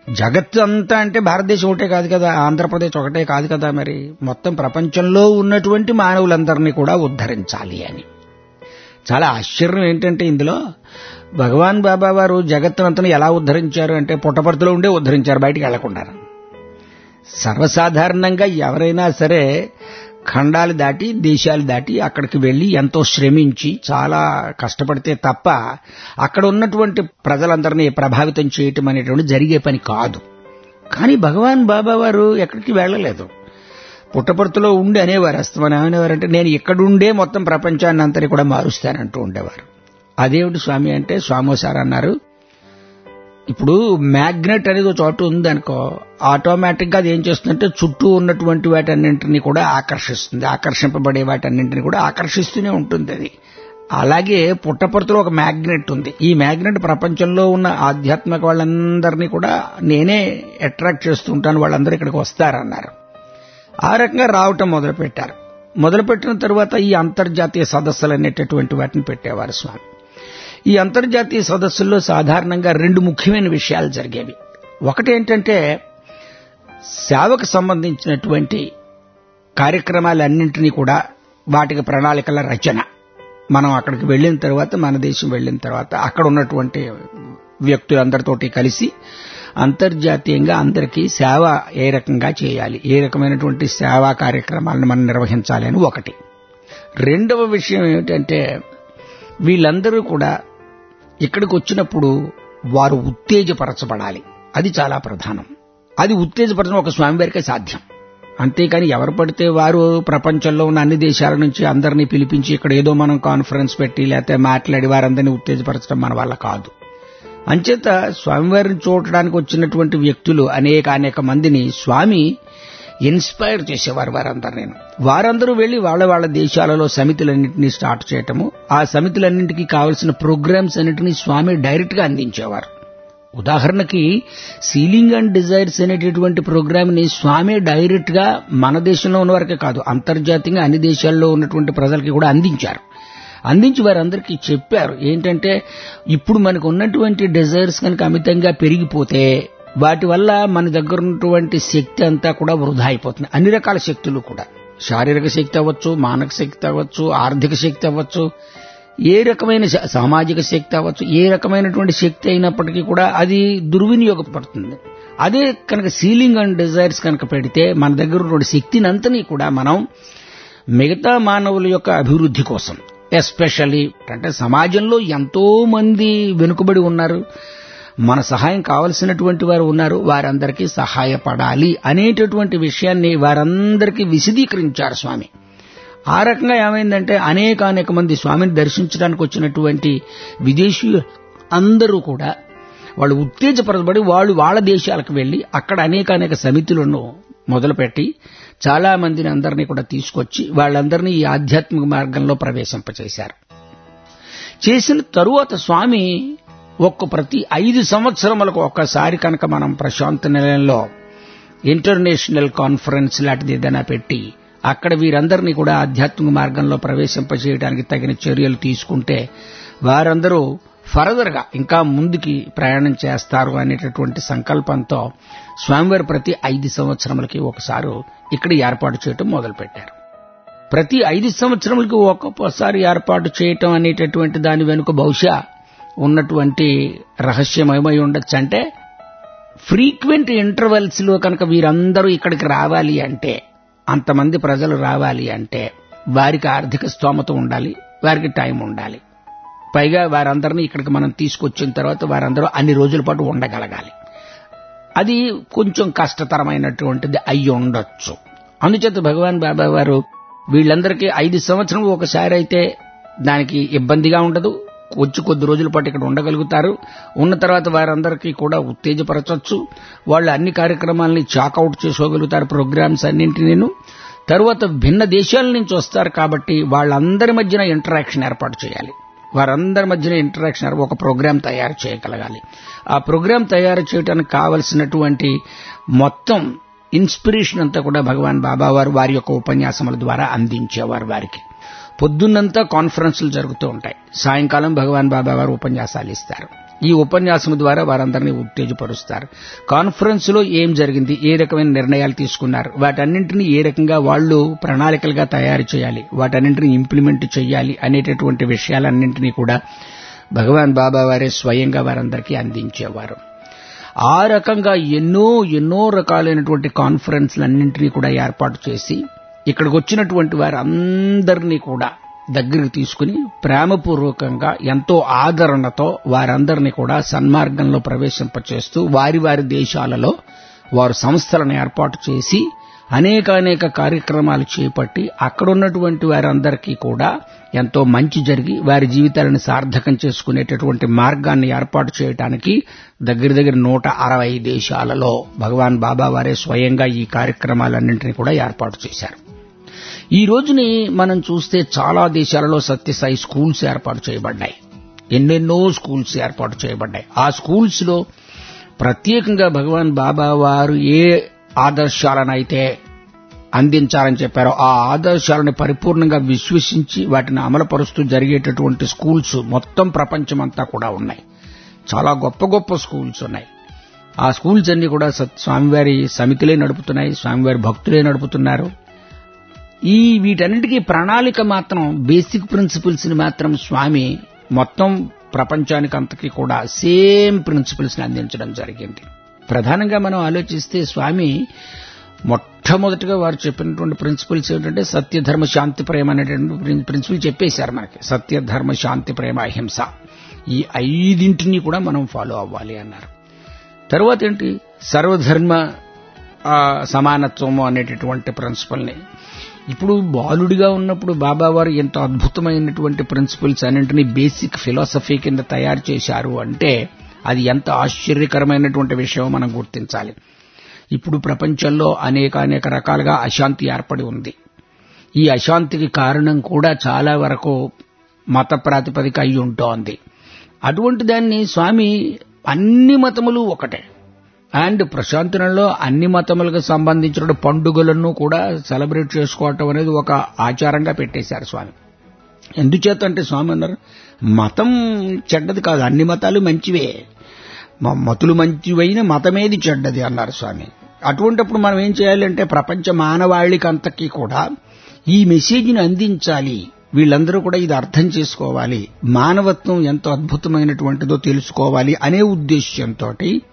జగత్తు అంతా అంటే భారతదేశం ఒకటే కాదు కదా ఆంధ్రప్రదేశ్ ఒకటే కాదు కదా మరి మొత్తం ప్రపంచంలో ఉన్నటువంటి మానవులందరినీ కూడా ఉద్ధరించాలి అని చాలా ఆశ్చర్యం ఏంటంటే ఇందులో భగవాన్ బాబా వారు జగత్తునంతను ఎలా ఉద్ధరించారు అంటే పుట్టపర్తిలో ఉండే ఉద్ధరించారు బయటికి వెళ్లకుండా సర్వసాధారణంగా ఎవరైనా సరే ఖండాలు దాటి దేశాలు దాటి అక్కడికి వెళ్లి ఎంతో శ్రమించి చాలా కష్టపడితే తప్ప అక్కడ ఉన్నటువంటి ప్రజలందరినీ ప్రభావితం చేయటం అనేటువంటి జరిగే పని కాదు కానీ భగవాన్ బాబా వారు ఎక్కడికి వెళ్ళలేదు పుట్టపర్తిలో ఉండి అనేవారు అస్తమని ఏమనేవారంటే నేను ఇక్కడుండే మొత్తం ప్రపంచాన్ని అంతని కూడా మారుస్తానంటూ ఉండేవారు అదేమిటి స్వామి అంటే స్వామోసార్ అన్నారు ఇప్పుడు మ్యాగ్నెట్ అనేది ఒక చోట ఉందనుకో ఆటోమేటిక్ గా అది ఏం చేస్తుందంటే చుట్టూ ఉన్నటువంటి వాటన్నింటినీ కూడా ఆకర్షిస్తుంది ఆకర్షింపబడే వాటన్నింటినీ కూడా ఆకర్షిస్తూనే ఉంటుంది అది అలాగే పుట్టపర్తిలో ఒక మ్యాగ్నెట్ ఉంది ఈ మ్యాగ్నెట్ ప్రపంచంలో ఉన్న ఆధ్యాత్మిక వాళ్ళందరినీ కూడా నేనే అట్రాక్ట్ చేస్తుంటాను వాళ్ళందరూ ఇక్కడికి వస్తారన్నారు ఆ రకంగా రావటం మొదలుపెట్టారు మొదలుపెట్టిన తరువాత ఈ అంతర్జాతీయ సదస్సులు అనేటటువంటి వాటిని పెట్టేవారు స్వామి ఈ అంతర్జాతీయ సదస్సుల్లో సాధారణంగా రెండు ముఖ్యమైన విషయాలు జరిగేవి ఒకటేంటంటే సేవకు సంబంధించినటువంటి కార్యక్రమాలన్నింటినీ కూడా వాటికి ప్రణాళికల రచన మనం అక్కడికి వెళ్ళిన తర్వాత మన దేశం వెళ్ళిన తర్వాత అక్కడ ఉన్నటువంటి వ్యక్తులందరితోటి కలిసి అంతర్జాతీయంగా అందరికీ సేవ ఏ రకంగా చేయాలి ఏ రకమైనటువంటి సేవా కార్యక్రమాలను మనం నిర్వహించాలి అని ఒకటి రెండవ విషయం ఏమిటంటే వీళ్ళందరూ కూడా ఇక్కడికి వచ్చినప్పుడు వారు ఉత్తేజపరచబడాలి అది చాలా ప్రధానం అది ఉత్తేజపరచడం ఒక స్వామివారికే సాధ్యం అంతేకాని ఎవరు పడితే వారు ప్రపంచంలో ఉన్న అన్ని దేశాల నుంచి అందరినీ పిలిపించి ఇక్కడ ఏదో మనం కాన్ఫరెన్స్ పెట్టి లేకపోతే మాట్లాడి వారందరినీ ఉత్తేజపరచడం మన వల్ల కాదు అంచేత స్వామివారిని చూడటానికి వచ్చినటువంటి వ్యక్తులు అనేక అనేక మందిని స్వామి ఇన్స్పైర్ చేసేవారు వారందరినీ వారందరూ వెళ్లి వాళ్ళ వాళ్ళ దేశాలలో సమితులన్నింటినీ స్టార్ట్ చేయటము ఆ సమితులన్నింటికి కావలసిన ప్రోగ్రామ్స్ అన్నింటినీ స్వామి డైరెక్ట్ గా అందించేవారు ఉదాహరణకి సీలింగ్ అండ్ డిజైర్స్ అనేటటువంటి ప్రోగ్రామ్ ని స్వామి డైరెక్ట్ గా మన దేశంలో ఉన్న వరకే కాదు అంతర్జాతీయంగా అన్ని దేశాల్లో ఉన్నటువంటి ప్రజలకి కూడా అందించారు అందించి వారందరికీ చెప్పారు ఏంటంటే ఇప్పుడు మనకు ఉన్నటువంటి డిజైర్స్ కనుక అమితంగా పెరిగిపోతే వాటి వల్ల మన దగ్గర ఉన్నటువంటి శక్తి అంతా కూడా వృధా అయిపోతుంది అన్ని రకాల శక్తులు కూడా శారీరక శక్తి అవ్వచ్చు మానసిక శక్తి అవ్వచ్చు ఆర్థిక శక్తి అవ్వచ్చు ఏ రకమైన శ- సామాజిక శక్తి అవ్వచ్చు ఏ రకమైనటువంటి శక్తి అయినప్పటికీ కూడా అది దుర్వినియోగపడుతుంది అదే కనుక సీలింగ్ అండ్ డిజైర్స్ కనుక పెడితే మన దగ్గర ఉన్నటువంటి శక్తిని అంతని కూడా మనం మిగతా మానవుల యొక్క అభివృద్ధి కోసం ఎస్పెషల్లీ అంటే సమాజంలో ఎంతో మంది వెనుకబడి ఉన్నారు మన సహాయం కావలసినటువంటి వారు ఉన్నారు వారందరికీ సహాయపడాలి అనేటటువంటి విషయాన్ని వారందరికీ విశదీకరించారు స్వామి ఆ రకంగా ఏమైందంటే అనేక అనేక మంది స్వామిని దర్శించడానికి వచ్చినటువంటి విదేశీయులు అందరూ కూడా వాళ్ళు ఉత్తేజపరచబడి వాళ్ళు వాళ్ళ దేశాలకు వెళ్లి అక్కడ అనేక అనేక సమితులను మొదలుపెట్టి చాలా మందిని అందరినీ కూడా తీసుకొచ్చి వాళ్ళందరినీ ఈ ఆధ్యాత్మిక మార్గంలో ప్రవేశింపచేశారు చేసిన తరువాత స్వామి ఒక్క ప్రతి ఐదు సంవత్సరములకు ఒక్కసారి కనుక మనం ప్రశాంత నిలయంలో ఇంటర్నేషనల్ కాన్ఫరెన్స్ లాంటిది ఏదైనా పెట్టి అక్కడ వీరందరినీ కూడా ఆధ్యాత్మిక మార్గంలో ప్రవేశింపజేయడానికి తగిన చర్యలు తీసుకుంటే వారందరూ ఫర్దర్ గా ఇంకా ముందుకి ప్రయాణం చేస్తారు అనేటటువంటి సంకల్పంతో స్వామివారి ప్రతి ఐదు సంవత్సరములకి ఒకసారి ఇక్కడ ఏర్పాటు చేయటం మొదలుపెట్టారు ప్రతి ఐదు సంవత్సరములకి ఒక్కొక్కసారి ఏర్పాటు చేయటం అనేటటువంటి దాని వెనుక బహుశా ఉన్నటువంటి రహస్యం ఏమై ఉండొచ్చు అంటే ఫ్రీక్వెంట్ ఇంటర్వెల్స్ లో కనుక వీరందరూ ఇక్కడికి రావాలి అంటే అంతమంది ప్రజలు రావాలి అంటే వారికి ఆర్థిక స్తోమత ఉండాలి వారికి టైం ఉండాలి పైగా వారందరినీ ఇక్కడికి మనం తీసుకొచ్చిన తర్వాత వారందరూ అన్ని రోజుల పాటు ఉండగలగాలి అది కొంచెం కష్టతరమైనటువంటిది అయి ఉండొచ్చు అందుచేత భగవాన్ బాబా వారు వీళ్ళందరికీ ఐదు సంవత్సరం ఒకసారి అయితే దానికి ఇబ్బందిగా ఉండదు వచ్చి కొద్ది రోజుల పాటు ఇక్కడ ఉండగలుగుతారు ఉన్న తర్వాత వారందరికీ కూడా ఉత్తేజపరచవచ్చు వాళ్ళు అన్ని కార్యక్రమాలని చాకౌట్ చేసుకోగలుగుతారు ప్రోగ్రామ్స్ అన్నింటినీను తరువాత భిన్న దేశాల నుంచి వస్తారు కాబట్టి వాళ్ళందరి మధ్యన ఇంటరాక్షన్ ఏర్పాటు చేయాలి వారందరి మధ్యన ఇంటరాక్షన్ ఒక ప్రోగ్రామ్ తయారు చేయగలగాలి ఆ ప్రోగ్రామ్ తయారు చేయడానికి కావలసినటువంటి మొత్తం ఇన్స్పిరేషన్ అంతా కూడా భగవాన్ బాబా వారు వారి యొక్క ఉపన్యాసముల ద్వారా అందించేవారు వారికి పొద్దున్నంతా కాన్ఫరెన్సులు జరుగుతూ ఉంటాయి సాయంకాలం భగవాన్ బాబా వారు ఉపన్యాసాలు ఇస్తారు ఈ ఉపన్యాసం ద్వారా వారందరినీ ఉత్తేజపరుస్తారు కాన్ఫరెన్స్ లో ఏం జరిగింది ఏ రకమైన నిర్ణయాలు తీసుకున్నారు వాటన్నింటినీ ఏ రకంగా వాళ్ళు ప్రణాళికలుగా తయారు చేయాలి వాటన్నింటినీ ఇంప్లిమెంట్ చేయాలి అనేటటువంటి విషయాలన్నింటినీ కూడా భగవాన్ బాబా వారే స్వయంగా వారందరికీ అందించేవారు ఆ రకంగా ఎన్నో ఎన్నో రకాలైనటువంటి కాన్ఫరెన్స్లన్నింటినీ కూడా ఏర్పాటు చేసి ఇక్కడికి వచ్చినటువంటి వారందరినీ కూడా దగ్గరికి తీసుకుని ప్రేమపూర్వకంగా ఎంతో ఆదరణతో వారందరినీ కూడా సన్మార్గంలో ప్రవేశింపచేస్తూ వారి వారి దేశాలలో వారు సంస్థలను ఏర్పాటు చేసి అనేక అనేక కార్యక్రమాలు చేపట్టి అక్కడున్నటువంటి వారందరికీ కూడా ఎంతో మంచి జరిగి వారి జీవితాలను సార్థకం చేసుకునేటటువంటి మార్గాన్ని ఏర్పాటు చేయడానికి దగ్గర దగ్గర నూట అరవై దేశాలలో భగవాన్ బాబా వారే స్వయంగా ఈ కార్యక్రమాలన్నింటినీ కూడా ఏర్పాటు చేశారు ఈ రోజుని మనం చూస్తే చాలా దేశాలలో సత్యసాయి స్కూల్స్ ఏర్పాటు చేయబడ్డాయి ఎన్నెన్నో స్కూల్స్ ఏర్పాటు చేయబడ్డాయి ఆ స్కూల్స్ లో ప్రత్యేకంగా భగవాన్ బాబా వారు ఏ ఆదర్శాలనైతే అందించాలని చెప్పారో ఆ ఆదర్శాలను పరిపూర్ణంగా విశ్వసించి వాటిని అమలుపరుస్తూ జరిగేటటువంటి స్కూల్స్ మొత్తం ప్రపంచమంతా కూడా ఉన్నాయి చాలా గొప్ప గొప్ప స్కూల్స్ ఉన్నాయి ఆ స్కూల్స్ అన్ని కూడా సత్- స్వామివారి సమితిలే నడుపుతున్నాయి స్వామివారి భక్తులే నడుపుతున్నారు ఈ వీటన్నిటికీ ప్రణాళిక మాత్రం బేసిక్ ప్రిన్సిపల్స్ ని మాత్రం స్వామి మొత్తం ప్రపంచానికి అంతకి కూడా సేమ్ ప్రిన్సిపల్స్ ని అందించడం జరిగింది ప్రధానంగా మనం ఆలోచిస్తే స్వామి మొట్టమొదటిగా వారు చెప్పినటువంటి ప్రిన్సిపల్స్ ఏంటంటే సత్య ధర్మ శాంతి ప్రేమ అనేటువంటి ప్రిన్సిపల్ చెప్పేశారు మనకి సత్య ధర్మ శాంతి ప్రేమ అహింస ఈ ఐదింటిని కూడా మనం ఫాలో అవ్వాలి అన్నారు తర్వాత ఏంటి సర్వధర్మ ఆ, సమానత్వము అనేటటువంటి ప్రిన్సిపల్ని ఇప్పుడు బాలుడిగా ఉన్నప్పుడు బాబా వారు ఎంత అద్భుతమైనటువంటి ప్రిన్సిపల్స్ అన్నింటినీ బేసిక్ ఫిలాసఫీ కింద తయారు చేశారు అంటే అది ఎంత ఆశ్చర్యకరమైనటువంటి విషయం మనం గుర్తించాలి ఇప్పుడు ప్రపంచంలో అనేక అనేక రకాలుగా అశాంతి ఏర్పడి ఉంది ఈ అశాంతికి కారణం కూడా చాలా వరకు మత ప్రాతిపదిక అయి ఉంటోంది అటువంటి దాన్ని స్వామి అన్ని మతములు ఒకటే అండ్ ప్రశాంతనంలో అన్ని మతములకు సంబంధించిన పండుగలను కూడా సెలబ్రేట్ చేసుకోవటం అనేది ఒక ఆచారంగా పెట్టేశారు స్వామి ఎందుచేత అంటే స్వామి అన్నారు మతం చెడ్డది కాదు అన్ని మతాలు మంచివే మ- మతులు మంచివైన మతమేది చెడ్డది అన్నారు స్వామి అటువంటప్పుడు మనం ఏం చేయాలంటే ప్రపంచ మానవాళికి అంతకీ కూడా ఈ మెసేజ్ని అందించాలి వీళ్ళందరూ కూడా ఇది అర్థం చేసుకోవాలి మానవత్వం ఎంతో అద్భుతమైనటువంటిదో తెలుసుకోవాలి అనే ఉద్దేశ్యంతో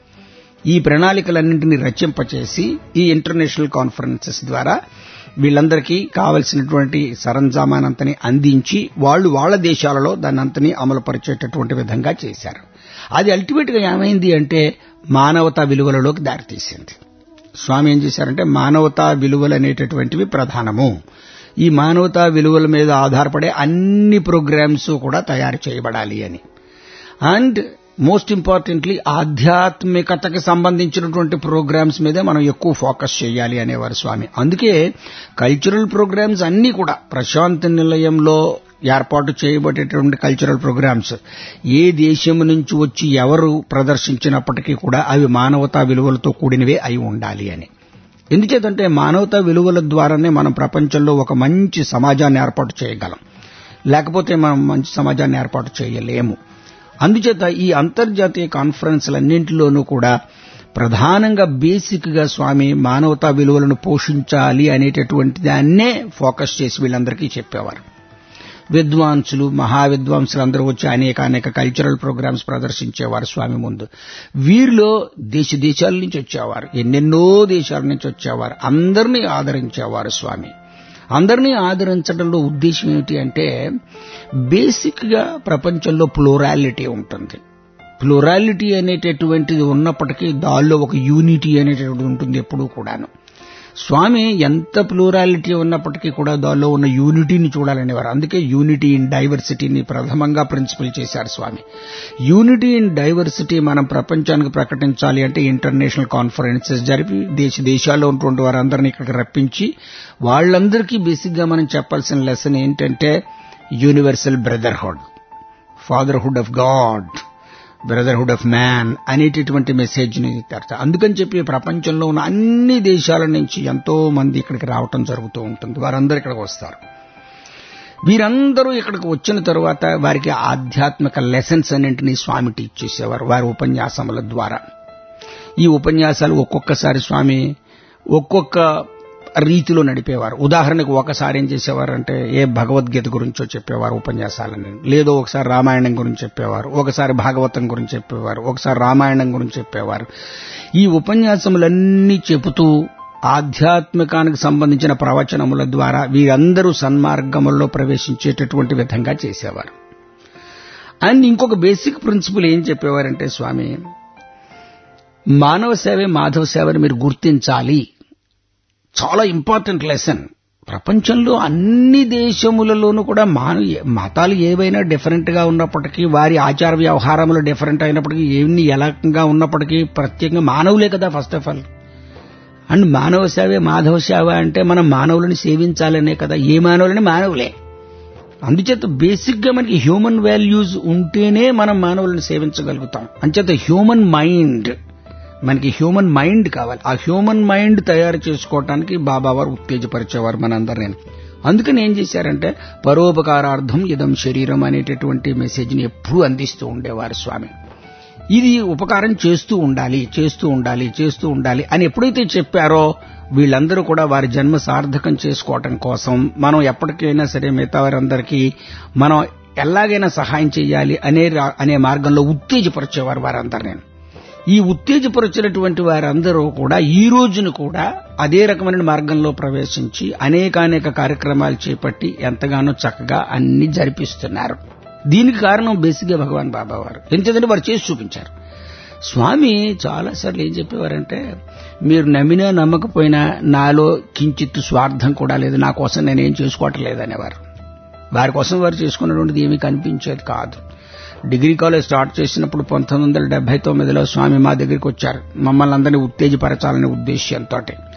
ఈ ప్రణాళికలన్నింటినీ రచింపచేసి ఈ ఇంటర్నేషనల్ కాన్ఫరెన్సెస్ ద్వారా వీళ్ళందరికీ కావలసినటువంటి సరంజామానంతని అందించి వాళ్ళు వాళ్ళ దేశాలలో దాన్ని అంతని అమలుపరిచేటటువంటి విధంగా చేశారు అది అల్టిమేట్ గా ఏమైంది అంటే మానవతా విలువలలోకి దారితీసింది స్వామి ఏం చేశారంటే మానవతా విలువలు అనేటటువంటివి ప్రధానము ఈ మానవతా విలువల మీద ఆధారపడే అన్ని ప్రోగ్రామ్స్ కూడా తయారు చేయబడాలి అని అండ్ మోస్ట్ ఇంపార్టెంట్లీ ఆధ్యాత్మికతకి సంబంధించినటువంటి ప్రోగ్రామ్స్ మీదే మనం ఎక్కువ ఫోకస్ చేయాలి అనేవారు స్వామి అందుకే కల్చరల్ ప్రోగ్రామ్స్ అన్నీ కూడా ప్రశాంత నిలయంలో ఏర్పాటు చేయబడేటువంటి కల్చరల్ ప్రోగ్రామ్స్ ఏ దేశం నుంచి వచ్చి ఎవరు ప్రదర్శించినప్పటికీ కూడా అవి మానవతా విలువలతో కూడినవే అయి ఉండాలి అని ఎందుచేతంటే మానవతా విలువల ద్వారానే మనం ప్రపంచంలో ఒక మంచి సమాజాన్ని ఏర్పాటు చేయగలం లేకపోతే మనం మంచి సమాజాన్ని ఏర్పాటు చేయలేము అందుచేత ఈ అంతర్జాతీయ కాన్ఫరెన్స్లన్నింటిలోనూ కూడా ప్రధానంగా బేసిక్ గా స్వామి మానవతా విలువలను పోషించాలి అనేటటువంటి దాన్నే ఫోకస్ చేసి వీళ్ళందరికీ చెప్పేవారు విద్వాంసులు మహా విద్వాంసులు అందరూ వచ్చి అనేక అనేక కల్చరల్ ప్రోగ్రామ్స్ ప్రదర్శించేవారు స్వామి ముందు వీరిలో దేశ దేశాల నుంచి వచ్చేవారు ఎన్నెన్నో దేశాల నుంచి వచ్చేవారు అందరినీ ఆదరించేవారు స్వామి అందరినీ ఆదరించడంలో ఉద్దేశం ఏమిటి అంటే బేసిక్ గా ప్రపంచంలో ప్లోరాలిటీ ఉంటుంది ప్లోరాలిటీ అనేటటువంటిది ఉన్నప్పటికీ దానిలో ఒక యూనిటీ అనేటటువంటిది ఉంటుంది ఎప్పుడూ కూడాను స్వామి ఎంత ప్లూరాలిటీ ఉన్నప్పటికీ కూడా దానిలో ఉన్న యూనిటీని చూడాలనేవారు అందుకే యూనిటీ ఇన్ డైవర్సిటీని ప్రథమంగా ప్రిన్సిపల్ చేశారు స్వామి యూనిటీ ఇన్ డైవర్సిటీ మనం ప్రపంచానికి ప్రకటించాలి అంటే ఇంటర్నేషనల్ కాన్ఫరెన్సెస్ జరిపి దేశ దేశాల్లో ఉన్నటువంటి వారందరినీ ఇక్కడికి రప్పించి వాళ్ళందరికీ బేసిక్ గా మనం చెప్పాల్సిన లెసన్ ఏంటంటే universal brotherhood fatherhood of God brotherhood of man అనేటటువంటి మెసేజ్ ని తెరచ అందుకని చెప్పి ప్రపంచంలో ఉన్న అన్ని దేశాల నుంచి ఎంతో మంది ఇక్కడికి రావటం జరుగుతూ ఉంటుంది వారందరూ ఇక్కడికి వస్తారు వీరందరూ ఇక్కడికి వచ్చిన తరువాత వారికి ఆధ్యాత్మిక లెసన్స్ అన్నింటినీ స్వామి టీచ్ చేసేవారు వారి ఉపన్యాసముల ద్వారా ఈ ఉపన్యాసాలు ఒక్కొక్కసారి స్వామి ఒక్కొక్క రీతిలో నడిపేవారు ఉదాహరణకు ఒకసారి ఏం చేసేవారు అంటే ఏ భగవద్గీత గురించో చెప్పేవారు ఉపన్యాసాలని లేదో ఒకసారి రామాయణం గురించి చెప్పేవారు ఒకసారి భాగవతం గురించి చెప్పేవారు ఒకసారి రామాయణం గురించి చెప్పేవారు ఈ ఉపన్యాసములన్నీ చెబుతూ ఆధ్యాత్మికానికి సంబంధించిన ప్రవచనముల ద్వారా వీరందరూ సన్మార్గముల్లో ప్రవేశించేటటువంటి విధంగా చేసేవారు అండ్ ఇంకొక బేసిక్ ప్రిన్సిపల్ ఏం చెప్పేవారంటే స్వామి మానవ సేవే మాధవ సేవని మీరు గుర్తించాలి చాలా ఇంపార్టెంట్ లెసన్ ప్రపంచంలో అన్ని దేశములలోనూ కూడా మానవ మతాలు ఏవైనా డిఫరెంట్ గా ఉన్నప్పటికీ వారి ఆచార వ్యవహారములు డిఫరెంట్ అయినప్పటికీ ఎన్ని ఎలాగా ఉన్నప్పటికీ ప్రత్యేకంగా మానవులే కదా ఫస్ట్ ఆఫ్ ఆల్ అండ్ మానవ సేవే మాధవ సేవ అంటే మనం మానవులను సేవించాలనే కదా ఏ మానవులని మానవులే అందుచేత బేసిక్ గా మనకి హ్యూమన్ వాల్యూస్ ఉంటేనే మనం మానవులను సేవించగలుగుతాం అంచేత హ్యూమన్ మైండ్ మనకి హ్యూమన్ మైండ్ కావాలి ఆ హ్యూమన్ మైండ్ తయారు చేసుకోవటానికి బాబా వారు ఉత్తేజపరిచేవారు మనందరినీ అందుకని ఏం చేశారంటే పరోపకారార్థం ఇదం శరీరం అనేటటువంటి మెసేజ్ని ఎప్పుడూ అందిస్తూ ఉండేవారు స్వామి ఇది ఉపకారం చేస్తూ ఉండాలి చేస్తూ ఉండాలి చేస్తూ ఉండాలి అని ఎప్పుడైతే చెప్పారో వీళ్ళందరూ కూడా వారి జన్మ సార్థకం చేసుకోవటం కోసం మనం ఎప్పటికైనా సరే మిగతా వారందరికీ మనం ఎలాగైనా సహాయం చేయాలి అనే రా- అనే మార్గంలో ఉత్తేజపరిచేవారు వారందరినీ ఈ ఉత్తేజపరిచినటువంటి వారందరూ కూడా ఈ రోజును కూడా అదే రకమైన మార్గంలో ప్రవేశించి అనేకానేక కార్యక్రమాలు చేపట్టి ఎంతగానో చక్కగా అన్ని జరిపిస్తున్నారు దీనికి కారణం బేసిక్గా భగవాన్ బాబా వారు ఎందుకంటే వారు చేసి చూపించారు స్వామి చాలాసార్లు ఏం చెప్పేవారంటే మీరు నమ్మినా నమ్మకపోయినా నాలో కించిత్తు స్వార్థం కూడా లేదు నా కోసం నేనేం చేసుకోవటం లేదనేవారు వారి కోసం వారు చేసుకున్నటువంటిది ఏమీ కనిపించేది కాదు డిగ్రీ కాలేజ్ స్టార్ట్ చేసినప్పుడు పంతొమ్మిది వందల డెబ్బై తొమ్మిదిలో స్వామి మా దగ్గరికి వచ్చారు మమ్మల్ని అందరినీ ఉత్తేజపరచాలనే ఉద్దేశ్యంతో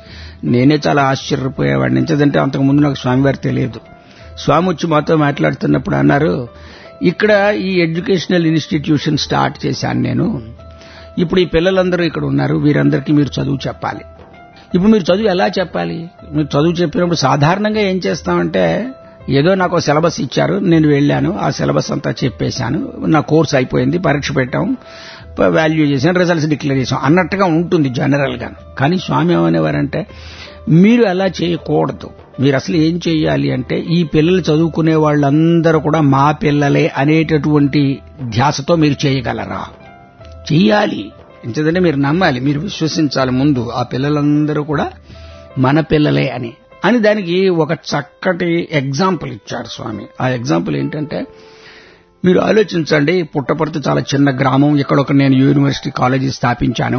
నేనే చాలా ఆశ్చర్యపోయేవాడిని ఎంచదంటే అంతకుముందు నాకు స్వామివారు తెలియదు స్వామి వచ్చి మాతో మాట్లాడుతున్నప్పుడు అన్నారు ఇక్కడ ఈ ఎడ్యుకేషనల్ ఇన్స్టిట్యూషన్ స్టార్ట్ చేశాను నేను ఇప్పుడు ఈ పిల్లలందరూ ఇక్కడ ఉన్నారు వీరందరికీ మీరు చదువు చెప్పాలి ఇప్పుడు మీరు చదువు ఎలా చెప్పాలి మీరు చదువు చెప్పినప్పుడు సాధారణంగా ఏం చేస్తామంటే ఏదో నాకు సిలబస్ ఇచ్చారు నేను వెళ్ళాను ఆ సిలబస్ అంతా చెప్పేశాను నా కోర్స్ అయిపోయింది పరీక్ష పెట్టాం వాల్యూ చేసాం రిజల్ట్స్ డిక్లేర్ చేసాం అన్నట్టుగా ఉంటుంది జనరల్ గా కానీ స్వామి ఏమనేవారంటే మీరు అలా చేయకూడదు మీరు అసలు ఏం చేయాలి అంటే ఈ పిల్లలు చదువుకునే వాళ్ళందరూ కూడా మా పిల్లలే అనేటటువంటి ధ్యాసతో మీరు చేయగలరా చెయ్యాలి ఎందుకంటే మీరు నమ్మాలి మీరు విశ్వసించాలి ముందు ఆ పిల్లలందరూ కూడా మన పిల్లలే అని అని దానికి ఒక చక్కటి ఎగ్జాంపుల్ ఇచ్చారు స్వామి ఆ ఎగ్జాంపుల్ ఏంటంటే మీరు ఆలోచించండి పుట్టపర్తి చాలా చిన్న గ్రామం ఇక్కడ ఒక నేను యూనివర్సిటీ కాలేజీ స్థాపించాను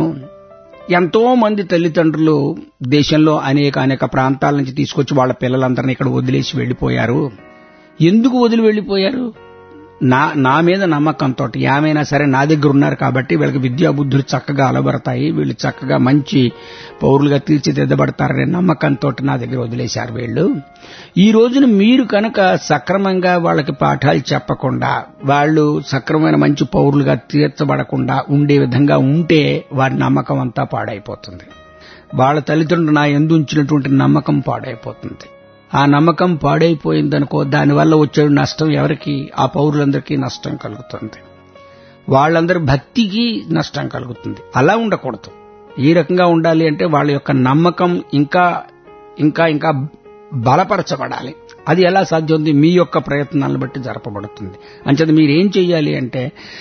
ఎంతో మంది తల్లిదండ్రులు దేశంలో అనేక అనేక ప్రాంతాల నుంచి తీసుకొచ్చి వాళ్ళ పిల్లలందరినీ ఇక్కడ వదిలేసి వెళ్లిపోయారు ఎందుకు వదిలి వెళ్లిపోయారు నా నా మీద నమ్మకంతో ఏమైనా సరే నా దగ్గర ఉన్నారు కాబట్టి వీళ్ళకి విద్యా బుద్ధులు చక్కగా అలబడతాయి వీళ్ళు చక్కగా మంచి పౌరులుగా తీర్చిదిద్దబడతారనే నమ్మకంతో నా దగ్గర వదిలేశారు వీళ్ళు ఈ రోజున మీరు కనుక సక్రమంగా వాళ్ళకి పాఠాలు చెప్పకుండా వాళ్ళు సక్రమమైన మంచి పౌరులుగా తీర్చబడకుండా ఉండే విధంగా ఉంటే వారి నమ్మకం అంతా పాడైపోతుంది వాళ్ళ తల్లిదండ్రులు నా ఎందు ఉంచినటువంటి నమ్మకం పాడైపోతుంది ఆ నమ్మకం పాడైపోయిందనుకో దానివల్ల వచ్చే నష్టం ఎవరికి ఆ పౌరులందరికీ నష్టం కలుగుతుంది వాళ్ళందరి భక్తికి నష్టం కలుగుతుంది అలా ఉండకూడదు ఈ రకంగా ఉండాలి అంటే వాళ్ళ యొక్క నమ్మకం ఇంకా ఇంకా ఇంకా బలపరచబడాలి అది ఎలా సాధ్యం ఉంది మీ యొక్క ప్రయత్నాలను బట్టి జరపబడుతుంది అంచేత మీరు ఏం చెయ్యాలి అంటే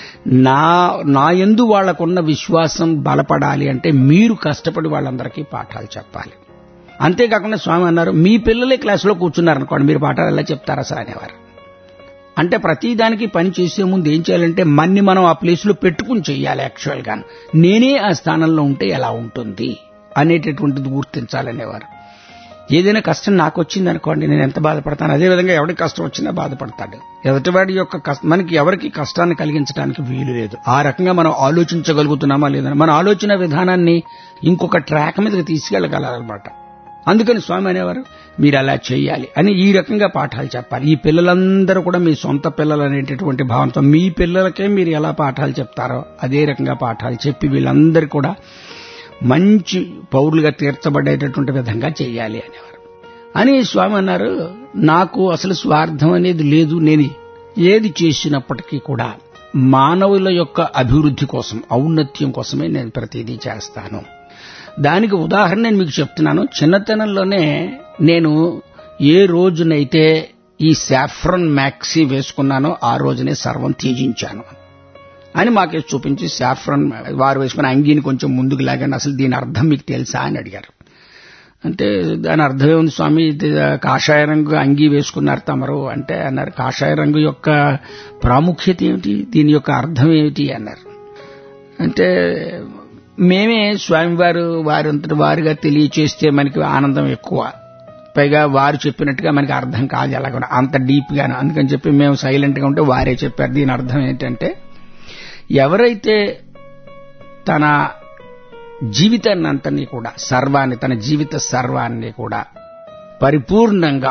నా నా ఎందు వాళ్లకున్న విశ్వాసం బలపడాలి అంటే మీరు కష్టపడి వాళ్ళందరికీ పాఠాలు చెప్పాలి అంతేకాకుండా స్వామి అన్నారు మీ పిల్లలే క్లాసులో కూర్చున్నారనుకోండి మీరు పాఠాలు ఎలా చెప్తారా సార్ అనేవారు అంటే ప్రతిదానికి పని చేసే ముందు ఏం చేయాలంటే మన్ని మనం ఆ ప్లేస్లో పెట్టుకుని చెయ్యాలి యాక్చువల్ గా నేనే ఆ స్థానంలో ఉంటే ఎలా ఉంటుంది అనేటటువంటిది గుర్తించాలనేవారు ఏదైనా కష్టం నాకు వచ్చింది అనుకోండి నేను ఎంత బాధపడతాను అదేవిధంగా ఎవరికి కష్టం వచ్చినా బాధపడతాడు ఎదుటివాడి యొక్క కష్ట- మనకి ఎవరికి కష్టాన్ని కలిగించడానికి వీలు లేదు ఆ రకంగా మనం ఆలోచించగలుగుతున్నామా లేదని మన ఆలోచన విధానాన్ని ఇంకొక ట్రాక్ మీదకి తీసుకెళ్లగలరనమాట అందుకని స్వామి అనేవారు మీరు అలా చేయాలి అని ఈ రకంగా పాఠాలు చెప్పాలి ఈ పిల్లలందరూ కూడా మీ సొంత పిల్లలు అనేటటువంటి భావంతో మీ పిల్లలకే మీరు ఎలా పాఠాలు చెప్తారో అదే రకంగా పాఠాలు చెప్పి వీళ్ళందరూ కూడా మంచి పౌరులుగా తీర్చబడేటటువంటి విధంగా చేయాలి అనేవారు అని స్వామి అన్నారు నాకు అసలు స్వార్థం అనేది లేదు నేను ఏది చేసినప్పటికీ కూడా మానవుల యొక్క అభివృద్ధి కోసం ఔన్నత్యం కోసమే నేను ప్రతిదీ చేస్తాను దానికి ఉదాహరణ నేను మీకు చెప్తున్నాను చిన్నతనంలోనే నేను ఏ రోజునైతే ఈ సాఫ్రన్ మ్యాక్సీ వేసుకున్నానో ఆ రోజునే సర్వం త్యజించాను అని మాకే చూపించి సాఫ్రన్ వారు వేసుకున్న అంగీని కొంచెం ముందుకు లాగాను అసలు దీని అర్థం మీకు తెలుసా అని అడిగారు అంటే దాని అర్థం ఏముంది స్వామి ఇది కాషాయ రంగు అంగీ వేసుకున్నారు తమరు అంటే అన్నారు కాషాయ రంగు యొక్క ప్రాముఖ్యత ఏమిటి దీని యొక్క అర్థం ఏమిటి అన్నారు అంటే మేమే స్వామివారు వారంతటి వారుగా తెలియచేస్తే మనకి ఆనందం ఎక్కువ పైగా వారు చెప్పినట్టుగా మనకి అర్థం కాదు ఎలాగ అంత డీప్ గాను అందుకని చెప్పి మేము సైలెంట్ గా ఉంటే వారే చెప్పారు దీని అర్థం ఏంటంటే ఎవరైతే తన జీవితాన్ని అంతని కూడా సర్వాన్ని తన జీవిత సర్వాన్ని కూడా పరిపూర్ణంగా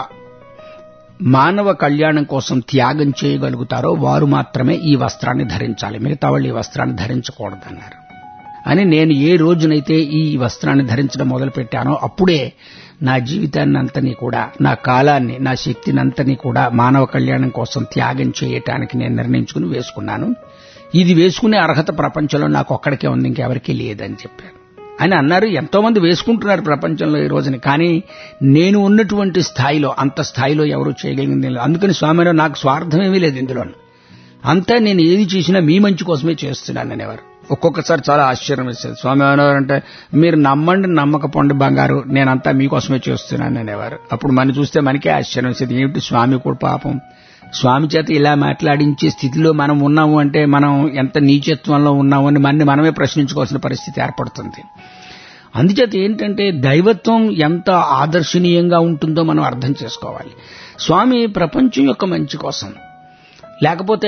మానవ కళ్యాణం కోసం త్యాగం చేయగలుగుతారో వారు మాత్రమే ఈ వస్త్రాన్ని ధరించాలి మిగతా వాళ్ళు ఈ వస్త్రాన్ని ధరించకూడదన్నారు అని నేను ఏ రోజునైతే ఈ వస్త్రాన్ని ధరించడం మొదలుపెట్టానో అప్పుడే నా జీవితాన్ని అంతని కూడా నా కాలాన్ని నా శక్తిని అంతని కూడా మానవ కళ్యాణం కోసం త్యాగం చేయటానికి నేను నిర్ణయించుకుని వేసుకున్నాను ఇది వేసుకునే అర్హత ప్రపంచంలో నాకు ఒక్కడికే ఉంది ఇంకెవరికీ లేదని చెప్పారు అని అన్నారు ఎంతో మంది వేసుకుంటున్నారు ప్రపంచంలో ఈ రోజున కానీ నేను ఉన్నటువంటి స్థాయిలో అంత స్థాయిలో ఎవరు చేయగలిగింది లేదు అందుకని స్వామివారు నాకు స్వార్థం ఏమీ లేదు ఇందులో అంతా నేను ఏది చేసినా మీ మంచి కోసమే చేస్తున్నాను అనేవారు ఒక్కొక్కసారి చాలా ఆశ్చర్యం వేసేది స్వామి అనేవారు అంటే మీరు నమ్మండి నమ్మకపోండి బంగారు నేనంతా మీకోసమే చేస్తున్నాను అనేవారు అప్పుడు మన చూస్తే మనకే ఆశ్చర్యం వేసేది ఏమిటి స్వామి కూడా పాపం స్వామి చేత ఇలా మాట్లాడించే స్థితిలో మనం ఉన్నాము అంటే మనం ఎంత నీచత్వంలో ఉన్నాము అని మనని మనమే ప్రశ్నించుకోవాల్సిన పరిస్థితి ఏర్పడుతుంది అందుచేత ఏంటంటే దైవత్వం ఎంత ఆదర్శనీయంగా ఉంటుందో మనం అర్థం చేసుకోవాలి స్వామి ప్రపంచం యొక్క మంచి కోసం లేకపోతే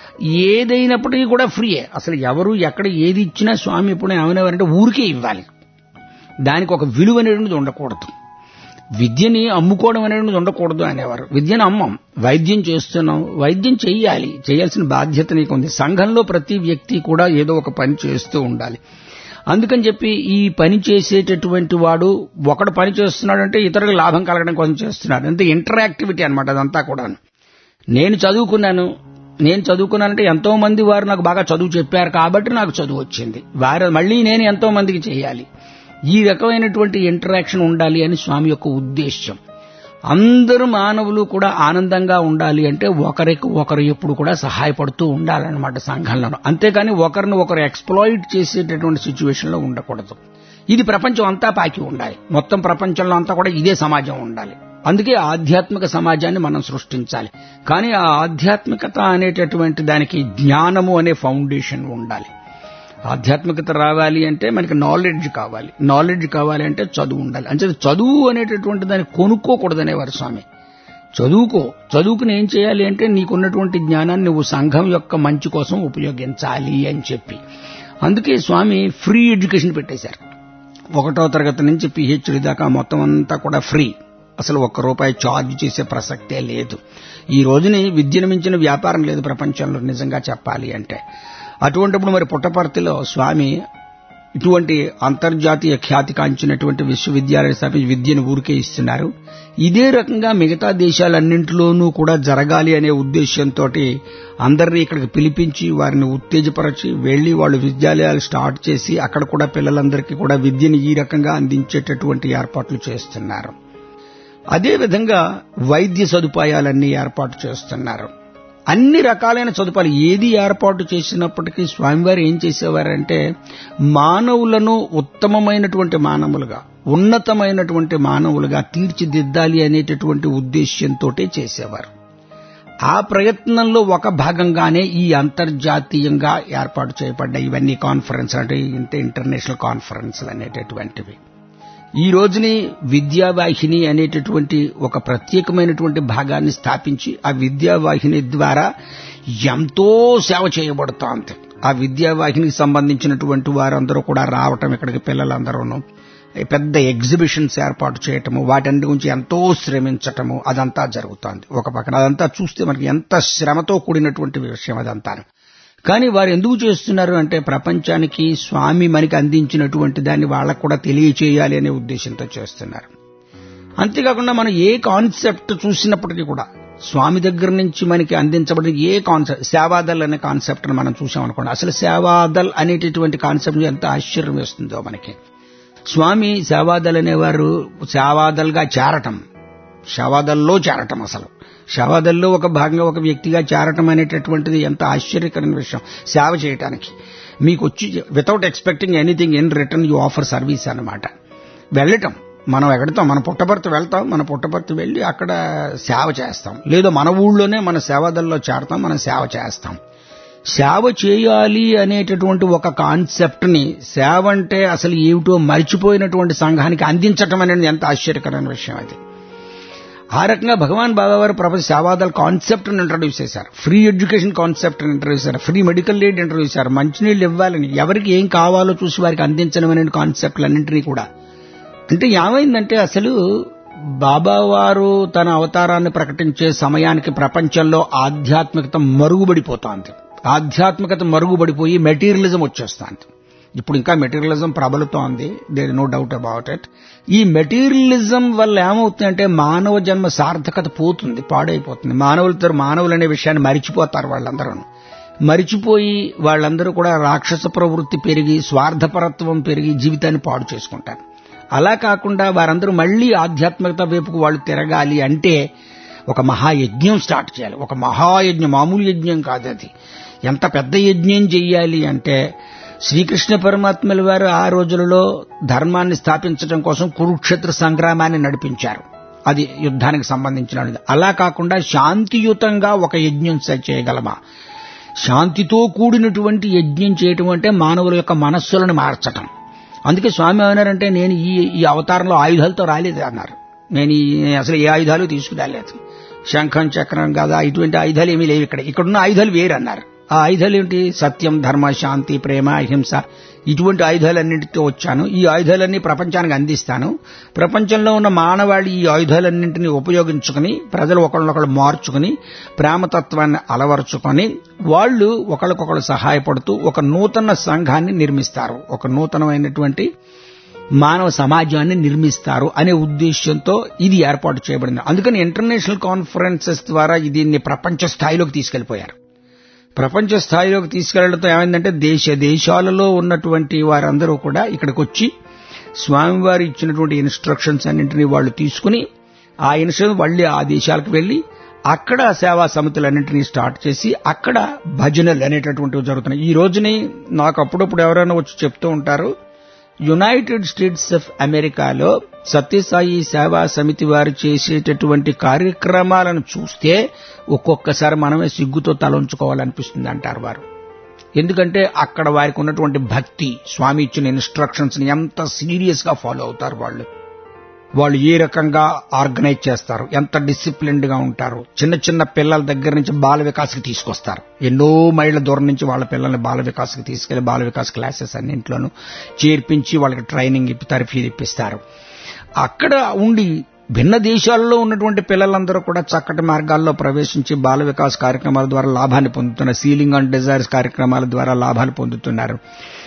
ఏదైనప్పటికీ కూడా ఫ్రీయే అసలు ఎవరు ఎక్కడ ఏది ఇచ్చినా స్వామి ఇప్పుడు ఏమనేవారంటే ఊరికే ఇవ్వాలి దానికి ఒక విలువ అనేది ఉండకూడదు విద్యని అమ్ముకోవడం అనేది ఉండకూడదు అనేవారు విద్యను అమ్మం వైద్యం చేస్తున్నాం వైద్యం చెయ్యాలి చేయాల్సిన బాధ్యత నీకు ఉంది సంఘంలో ప్రతి వ్యక్తి కూడా ఏదో ఒక పని చేస్తూ ఉండాలి అందుకని చెప్పి ఈ పని చేసేటటువంటి వాడు ఒకడు పని చేస్తున్నాడంటే ఇతరులకు లాభం కలగడం కోసం చేస్తున్నాడు అంతే ఇంటరాక్టివిటీ అనమాట అదంతా కూడా నేను చదువుకున్నాను నేను చదువుకున్నానంటే ఎంతో మంది వారు నాకు బాగా చదువు చెప్పారు కాబట్టి నాకు చదువు వచ్చింది వారు మళ్ళీ నేను ఎంతో మందికి చేయాలి ఈ రకమైనటువంటి ఇంటరాక్షన్ ఉండాలి అని స్వామి యొక్క ఉద్దేశ్యం అందరూ మానవులు కూడా ఆనందంగా ఉండాలి అంటే ఒకరికి ఒకరు ఎప్పుడు కూడా సహాయపడుతూ ఉండాలన్నమాట సంఘంలో అంతేకాని ఒకరిని ఒకరు ఎక్స్ప్లాయిట్ చేసేటటువంటి సిచ్యువేషన్ లో ఉండకూడదు ఇది ప్రపంచం అంతా పాకి ఉండాలి మొత్తం ప్రపంచంలో అంతా కూడా ఇదే సమాజం ఉండాలి అందుకే ఆధ్యాత్మిక సమాజాన్ని మనం సృష్టించాలి కానీ ఆ ఆధ్యాత్మికత అనేటటువంటి దానికి జ్ఞానము అనే ఫౌండేషన్ ఉండాలి ఆధ్యాత్మికత రావాలి అంటే మనకి నాలెడ్జ్ కావాలి నాలెడ్జ్ కావాలి అంటే చదువు ఉండాలి అంటే చదువు అనేటటువంటి దాన్ని కొనుక్కోకూడదనేవారు స్వామి చదువుకో చదువుకుని ఏం చేయాలి అంటే నీకున్నటువంటి జ్ఞానాన్ని నువ్వు సంఘం యొక్క మంచి కోసం ఉపయోగించాలి అని చెప్పి అందుకే స్వామి ఫ్రీ ఎడ్యుకేషన్ పెట్టేశారు ఒకటో తరగతి నుంచి పిహెచ్డి దాకా మొత్తం అంతా కూడా ఫ్రీ అసలు ఒక్క రూపాయి ఛార్జ్ చేసే ప్రసక్తే లేదు ఈ రోజుని విద్యను మించిన వ్యాపారం లేదు ప్రపంచంలో నిజంగా చెప్పాలి అంటే అటువంటిప్పుడు మరి పుట్టపర్తిలో స్వామి ఇటువంటి అంతర్జాతీయ ఖ్యాతి కాంచినటువంటి విశ్వవిద్యాలయ స్థాపించి విద్యను ఊరికే ఇస్తున్నారు ఇదే రకంగా మిగతా దేశాలన్నింటిలోనూ కూడా జరగాలి అనే ఉద్దేశంతో అందరినీ ఇక్కడికి పిలిపించి వారిని ఉత్తేజపరచి వెళ్లి వాళ్ళు విద్యాలయాలు స్టార్ట్ చేసి అక్కడ కూడా పిల్లలందరికీ కూడా విద్యను ఈ రకంగా అందించేటటువంటి ఏర్పాట్లు చేస్తున్నారు అదేవిధంగా వైద్య సదుపాయాలన్నీ ఏర్పాటు చేస్తున్నారు అన్ని రకాలైన సదుపాయాలు ఏది ఏర్పాటు చేసినప్పటికీ స్వామివారు ఏం చేసేవారంటే మానవులను ఉత్తమమైనటువంటి మానవులుగా ఉన్నతమైనటువంటి మానవులుగా తీర్చిదిద్దాలి అనేటటువంటి ఉద్దేశ్యంతో చేసేవారు ఆ ప్రయత్నంలో ఒక భాగంగానే ఈ అంతర్జాతీయంగా ఏర్పాటు చేయబడ్డ ఇవన్నీ కాన్ఫరెన్స్ అంటే ఇంటర్నేషనల్ కాన్ఫరెన్స్ అనేటటువంటివి ఈ రోజుని విద్యావాహిని అనేటటువంటి ఒక ప్రత్యేకమైనటువంటి భాగాన్ని స్థాపించి ఆ విద్యావాహిని ద్వారా ఎంతో సేవ చేయబడుతోంది ఆ విద్యావాహినికి సంబంధించినటువంటి వారందరూ కూడా రావటం ఇక్కడికి పిల్లలందరూను పెద్ద ఎగ్జిబిషన్స్ ఏర్పాటు చేయటము వాటన్నిటి గురించి ఎంతో శ్రమించటము అదంతా జరుగుతోంది ఒక పక్కన అదంతా చూస్తే మనకి ఎంత శ్రమతో కూడినటువంటి విషయం అదంతా కానీ వారు ఎందుకు చేస్తున్నారు అంటే ప్రపంచానికి స్వామి మనకి అందించినటువంటి దాన్ని వాళ్ళకు కూడా తెలియచేయాలి అనే ఉద్దేశంతో చేస్తున్నారు అంతేకాకుండా మనం ఏ కాన్సెప్ట్ చూసినప్పటికీ కూడా స్వామి దగ్గర నుంచి మనకి అందించబడిన ఏ కాన్సెప్ట్ సేవాదల్ అనే కాన్సెప్ట్ మనం చూసామనుకోండి అసలు సేవాదల్ అనేటటువంటి కాన్సెప్ట్ ఎంత ఆశ్చర్యం వేస్తుందో మనకి స్వామి సేవాదల్ అనేవారు సేవాదల్గా చేరటం శవాదల్లో చేరటం అసలు శవాదల్లో ఒక భాగంగా ఒక వ్యక్తిగా చేరటం అనేటటువంటిది ఎంత ఆశ్చర్యకరమైన విషయం సేవ చేయటానికి మీకు వచ్చి without expecting anything in return you offer service అన్నమాట వెళ్ళటం మనం ఎక్కడతాం మన పుట్టపర్తి వెళ్తాం మన పుట్టపర్తి వెళ్ళి అక్కడ సేవ చేస్తాం లేదా మన ఊళ్ళోనే మన సేవాదల్లో చేరతాం మనం సేవ చేస్తాం సేవ చేయాలి అనేటటువంటి ఒక కాన్సెప్ట్ ని సేవ అంటే అసలు ఏమిటో మర్చిపోయినటువంటి సంఘానికి అందించటం అనేది ఎంత ఆశ్చర్యకరమైన విషయం అది ఆ రకంగా భగవాన్ బాబా వారు ప్రపంచ సేవాదల్ కాన్సెప్ట్ ఇంట్రడ్యూస్ చేశారు ఫ్రీ ఎడ్యుకేషన్ కాన్సెప్ట్ ఇంట్రడ్యూస్ చేశారు ఫ్రీ మెడికల్ ఎయిడ్ ఇంట్రడ్యూస్ చేశారు మంచినీళ్ళు ఇవ్వాలని ఎవరికి ఏం కావాలో చూసి వారికి అందించడం అనే కాన్సెప్ట్లన్నింటినీ కూడా అంటే ఏమైందంటే అసలు బాబా వారు తన అవతారాన్ని ప్రకటించే సమయానికి ప్రపంచంలో ఆధ్యాత్మికత మరుగుబడిపోతోంది ఆధ్యాత్మికత మరుగుబడిపోయి మెటీరియలిజం వచ్చేస్తోంది ఇప్పుడు ఇంకా మెటీరియలిజం ప్రబలుతోంది there no doubt about it ఈ మెటీరియలిజం వల్ల ఏమవుతుందంటే మానవ జన్మ సార్థకత పోతుంది పాడైపోతుంది మానవులతో మానవులు అనే విషయాన్ని మరిచిపోతారు వాళ్ళందరూ మరిచిపోయి వాళ్ళందరూ కూడా రాక్షస ప్రవృత్తి పెరిగి స్వార్థపరత్వం పెరిగి జీవితాన్ని పాడు చేసుకుంటారు అలా కాకుండా వారందరూ మళ్లీ ఆధ్యాత్మికత వైపుకు వాళ్ళు తిరగాలి అంటే ఒక మహాయజ్ఞం స్టార్ట్ చేయాలి ఒక మహాయజ్ఞం మామూలు యజ్ఞం కాదు అది ఎంత పెద్ద యజ్ఞం చెయ్యాలి అంటే శ్రీకృష్ణ పరమాత్మల వారు ఆ రోజులలో ధర్మాన్ని స్థాపించడం కోసం కురుక్షేత్ర సంగ్రామాన్ని నడిపించారు అది యుద్ధానికి సంబంధించిన అలా కాకుండా శాంతియుతంగా ఒక యజ్ఞం చేయగలమా శాంతితో కూడినటువంటి యజ్ఞం చేయటం అంటే మానవుల యొక్క మనస్సులను మార్చటం అందుకే స్వామి ఏమన్నారంటే నేను ఈ ఈ అవతారంలో ఆయుధాలతో రాలేదు అన్నారు నేను ఈ అసలు ఏ ఆయుధాలు తీసుకురాలేదు శంఖం చక్రం కదా ఇటువంటి ఆయుధాలు ఏమీ లేవు ఇక్కడ ఇక్కడున్న ఆయుధాలు వేరు అన్నారు ఆ ఆయుధాలు ఏంటి సత్యం ధర్మ శాంతి ప్రేమ అహింస ఇటువంటి ఆయుధాలన్నింటితో వచ్చాను ఈ ఆయుధాలన్నీ ప్రపంచానికి అందిస్తాను ప్రపంచంలో ఉన్న మానవాళి ఈ ఆయుధాలన్నింటినీ ఉపయోగించుకుని ప్రజలు ఒకళ్ళొకళ్ళు మార్చుకుని ప్రేమతత్వాన్ని అలవరుచుకొని వాళ్ళు ఒకళ్ళకొకళ్ళు సహాయపడుతూ ఒక నూతన సంఘాన్ని నిర్మిస్తారు ఒక నూతనమైనటువంటి మానవ సమాజాన్ని నిర్మిస్తారు అనే ఉద్దేశంతో ఇది ఏర్పాటు చేయబడింది అందుకని ఇంటర్నేషనల్ కాన్ఫరెన్సెస్ ద్వారా దీన్ని ప్రపంచ స్థాయిలోకి తీసుకెళ్లిపోయారు ప్రపంచ స్థాయిలోకి తీసుకెళ్లడంతో ఏమైందంటే దేశ దేశాలలో ఉన్నటువంటి వారందరూ కూడా ఇక్కడికి వచ్చి స్వామివారు ఇచ్చినటువంటి ఇన్స్ట్రక్షన్స్ అన్నింటినీ వాళ్ళు తీసుకుని ఆ ఇన్స్ట్రక్షన్ మళ్ళీ ఆ దేశాలకు వెళ్లి అక్కడ సేవా సమితులన్నింటినీ స్టార్ట్ చేసి అక్కడ భజనలు అనేటటువంటివి జరుగుతున్నాయి ఈ రోజుని నాకు అప్పుడప్పుడు ఎవరైనా వచ్చి చెప్తూ ఉంటారు యునైటెడ్ స్టేట్స్ ఆఫ్ అమెరికాలో సత్యసాయి సేవా సమితి వారు చేసేటటువంటి కార్యక్రమాలను చూస్తే ఒక్కొక్కసారి మనమే సిగ్గుతో తలంచుకోవాలనిపిస్తుంది అంటారు వారు ఎందుకంటే అక్కడ వారికి ఉన్నటువంటి భక్తి స్వామి ఇచ్చిన ఇన్స్ట్రక్షన్స్ ని ఎంత సీరియస్ గా ఫాలో అవుతారు వాళ్ళు వాళ్ళు ఏ రకంగా ఆర్గనైజ్ చేస్తారు ఎంత డిసిప్లిన్డ్ గా ఉంటారు చిన్న చిన్న పిల్లల దగ్గర నుంచి బాల వికాస్కి తీసుకొస్తారు ఎన్నో మైళ్ళ దూరం నుంచి వాళ్ళ పిల్లల్ని బాల వికాస్కి తీసుకెళ్లి బాల వికాస్ క్లాసెస్ అన్నింట్లోనూ చేర్పించి వాళ్ళకి ట్రైనింగ్ ఇప్పి తరఫీ ఇప్పిస్తారు అక్కడ ఉండి భిన్న దేశాల్లో ఉన్నటువంటి పిల్లలందరూ కూడా చక్కటి మార్గాల్లో ప్రవేశించి బాల వికాస్ కార్యక్రమాల ద్వారా లాభాన్ని పొందుతున్నారు సీలింగ్ అండ్ డిజైర్స్ కార్యక్రమాల ద్వారా లాభాలు పొందుతున్నారు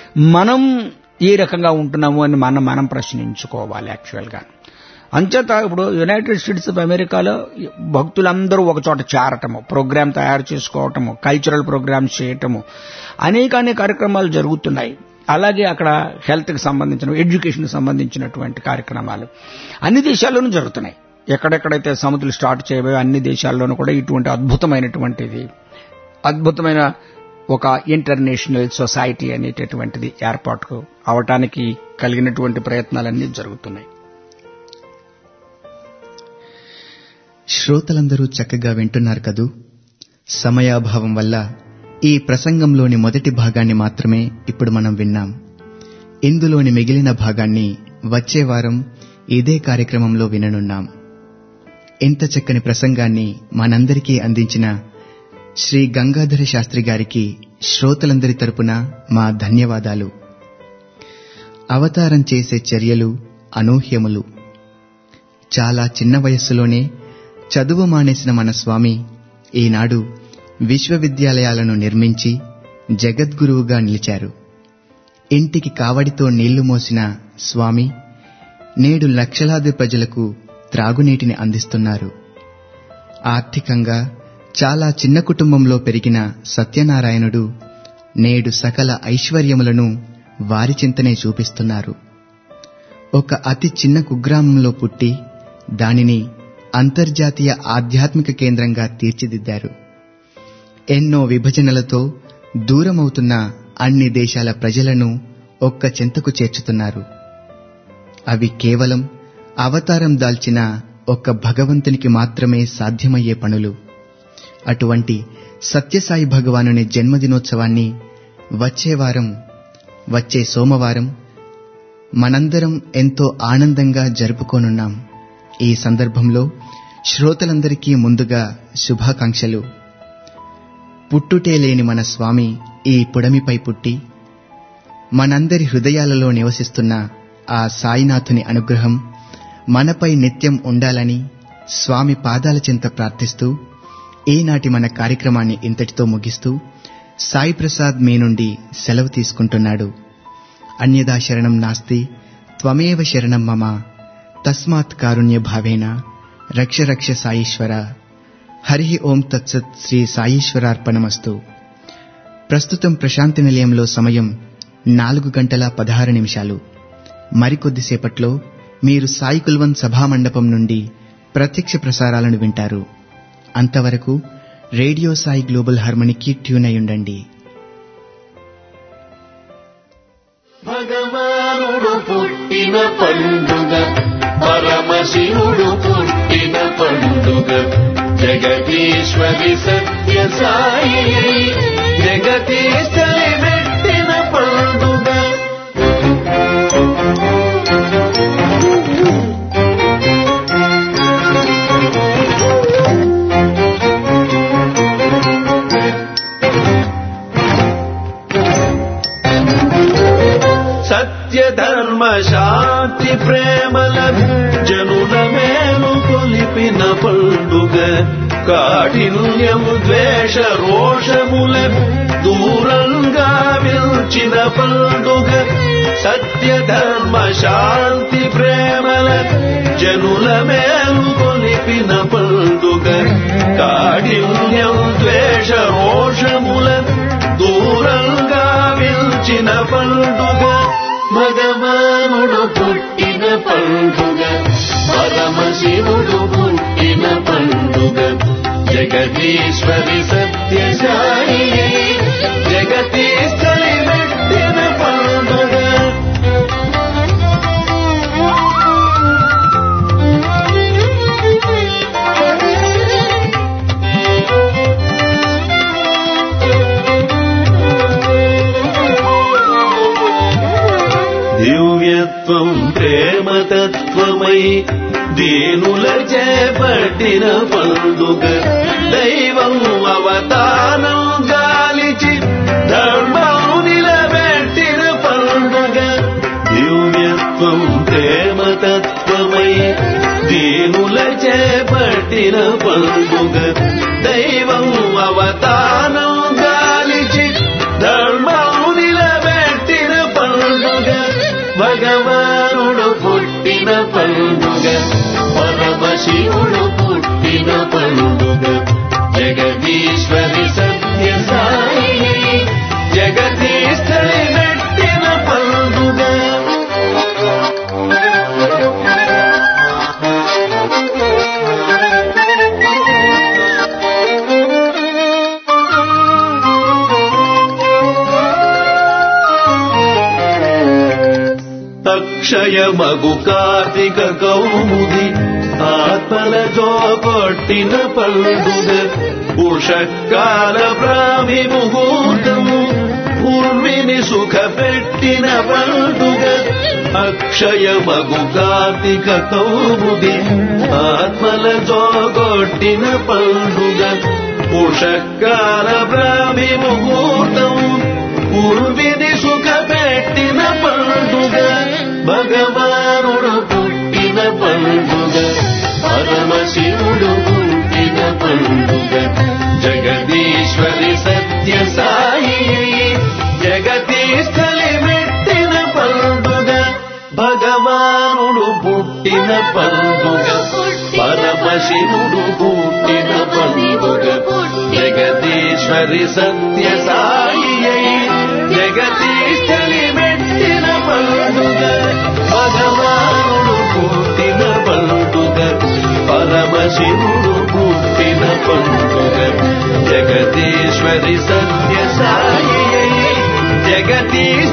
మనం ఏ రకంగా ఉంటున్నాము అని మనం మనం ప్రశ్నించుకోవాలి యాక్చువల్గా అంచేత ఇప్పుడు యునైటెడ్ స్టేట్స్ ఆఫ్ అమెరికాలో భక్తులందరూ ఒక చోట చేరటము ప్రోగ్రామ్ తయారు చేసుకోవటము కల్చరల్ ప్రోగ్రామ్స్ చేయటము అనేక అనేక కార్యక్రమాలు జరుగుతున్నాయి అలాగే అక్కడ హెల్త్కి సంబంధించిన ఎడ్యుకేషన్కి సంబంధించినటువంటి కార్యక్రమాలు అన్ని దేశాల్లోనూ జరుగుతున్నాయి ఎక్కడెక్కడైతే సముద్రులు స్టార్ట్ చేయబోయో అన్ని దేశాల్లోనూ కూడా ఇటువంటి అద్భుతమైనటువంటిది అద్భుతమైన ఒక ఇంటర్నేషనల్ సొసైటీ అనేటటువంటిది ఏర్పాటు అవటానికి కలిగినటువంటి ప్రయత్నాలన్నీ జరుగుతున్నాయి శ్రోతలందరూ చక్కగా వింటున్నారు కదూ సమయాభావం వల్ల ఈ ప్రసంగంలోని మొదటి భాగాన్ని మాత్రమే ఇప్పుడు మనం విన్నాం ఇందులోని మిగిలిన భాగాన్ని వచ్చే వారం ఇదే కార్యక్రమంలో విననున్నాం ఇంత చక్కని ప్రసంగాన్ని మనందరికీ అందించిన శ్రీ గంగాధర శాస్త్రి గారికి శ్రోతలందరి తరపున మా ధన్యవాదాలు అవతారం చేసే చర్యలు అనూహ్యములు చాలా చిన్న వయస్సులోనే చదువు మానేసిన మన స్వామి ఈనాడు విశ్వవిద్యాలయాలను నిర్మించి జగద్గురువుగా నిలిచారు ఇంటికి కావడితో నీళ్లు మోసిన స్వామి నేడు లక్షలాది ప్రజలకు త్రాగునీటిని అందిస్తున్నారు ఆర్థికంగా చాలా చిన్న కుటుంబంలో పెరిగిన సత్యనారాయణుడు నేడు సకల ఐశ్వర్యములను వారి చింతనే చూపిస్తున్నారు ఒక అతి చిన్న కుగ్రామంలో పుట్టి దానిని అంతర్జాతీయ ఆధ్యాత్మిక కేంద్రంగా తీర్చిదిద్దారు ఎన్నో విభజనలతో దూరమవుతున్న అన్ని దేశాల ప్రజలను ఒక్క చెంతకు చేర్చుతున్నారు అవి కేవలం అవతారం దాల్చిన ఒక్క భగవంతునికి మాత్రమే సాధ్యమయ్యే పనులు అటువంటి సత్యసాయి భగవానుని జన్మదినోత్సవాన్ని వచ్చే వారం వచ్చే సోమవారం మనందరం ఎంతో ఆనందంగా జరుపుకోనున్నాం ఈ సందర్భంలో శ్రోతలందరికీ ముందుగా శుభాకాంక్షలు పుట్టుటే లేని మన స్వామి ఈ పుడమిపై పుట్టి మనందరి హృదయాలలో నివసిస్తున్న ఆ సాయినాథుని అనుగ్రహం మనపై నిత్యం ఉండాలని స్వామి పాదాల చెంత ప్రార్థిస్తూ ఈనాటి మన కార్యక్రమాన్ని ఇంతటితో ముగిస్తూ సాయి ప్రసాద్ మీ నుండి సెలవు తీసుకుంటున్నాడు అన్యదా శరణం నాస్తి త్వమేవ శరణం మమ తస్మాత్ కారుణ్య భావేన రక్ష రక్ష సాయీశ్వర హరి ఓం తత్సత్ శ్రీ సాయీశ్వరార్పణమస్తు ప్రస్తుతం ప్రశాంతి నిలయంలో సమయం నాలుగు గంటల పదహారు నిమిషాలు మరికొద్దిసేపట్లో మీరు సాయి కుల్వన్ సభామండపం నుండి ప్రత్యక్ష ప్రసారాలను వింటారు అంతవరకు రేడియో సాయి గ్లోబల్ హార్మనీకి ట్యూన్ అయి ఉండండి భగవానుడు పుట్టిన పండుగ పరమశివుడు పుట్టిన పండుగ జగదీశ్వరి సత్య సాయి జగదీశ్వరి పెట్టిన పండుగ సత్య ధర్మ శాంతి ప్రేమల జనుల మేలు కొలిపిన పండుగ కాఠిన్యము ద్వేష రోషముల దూరంగా విల్చిన పండుగ సత్య ధర్మ శాంతి ప్రేమల జనుల మేలు కొలిపిన పండుగ కాఠిన్యం ద్వేష రోషముల దూరంగా విల్చిన పండుగ భగవానుడు పుట్టిన పండుగ పరమశివుడు పుట్టిన పండుగ జగదీశ్వరి సత్యసాయి జగదీశ్వరి పెట్టిన పండుగ దివ్యత్వం ప్రేమతత్వమై దీనుల చేపట్టిన పండుగ దైవం అవతానం గాలిచి ధర్మం నిలబెట్టిన పండుగ దివ్యత్వం ప్రేమతత్వమై దీనుల చేపట్టిన పండుగ దైవం అవతానం గాలిచి ధర్మం నిలబెట్టిన పండుగ భగవానుడు పుట్టిన పండుగ పరమశివుడు పుట్టిన పండుగ జగదీశ్వరి సత్య సాయి జగదీశ్వరి పెట్టిన పండుగ అక్షయమగు కార్తీక కౌముది ఆత్మల జోకొట్టిన పండుగ ఉషకాల ప్రామి ముహూర్తము పూర్విని సుఖ పెట్టిన పండుగ అక్షయమగు కార్తీక కౌముది ఆత్మల జోగొట్టిన పండుగ ఉషకాల ప్రామి ముహూర్తము పూర్విని సుఖ పెట్టిన పండుగ భగవానుడు పుట్టిన పండుగ పరమశివుడు పుట్టిన పండుగ జగదీశ్వరి సత్య సాయి జగదీశ్వరి పెట్టిన పండుగ భగవానుడు పుట్టిన మెట్టిన పండుగ పరమశివుడు పుట్టిన పండుగ జగదీశ్వరి సత్య సాయి జగదీశ్వరి మెట్టిన పండుగ భగవానుడు పుట్టిన పండుగ పరమశివుడు పుట్టిన పండుగ జగదీశ్వరి సత్య సాయి జగదీశ్వరి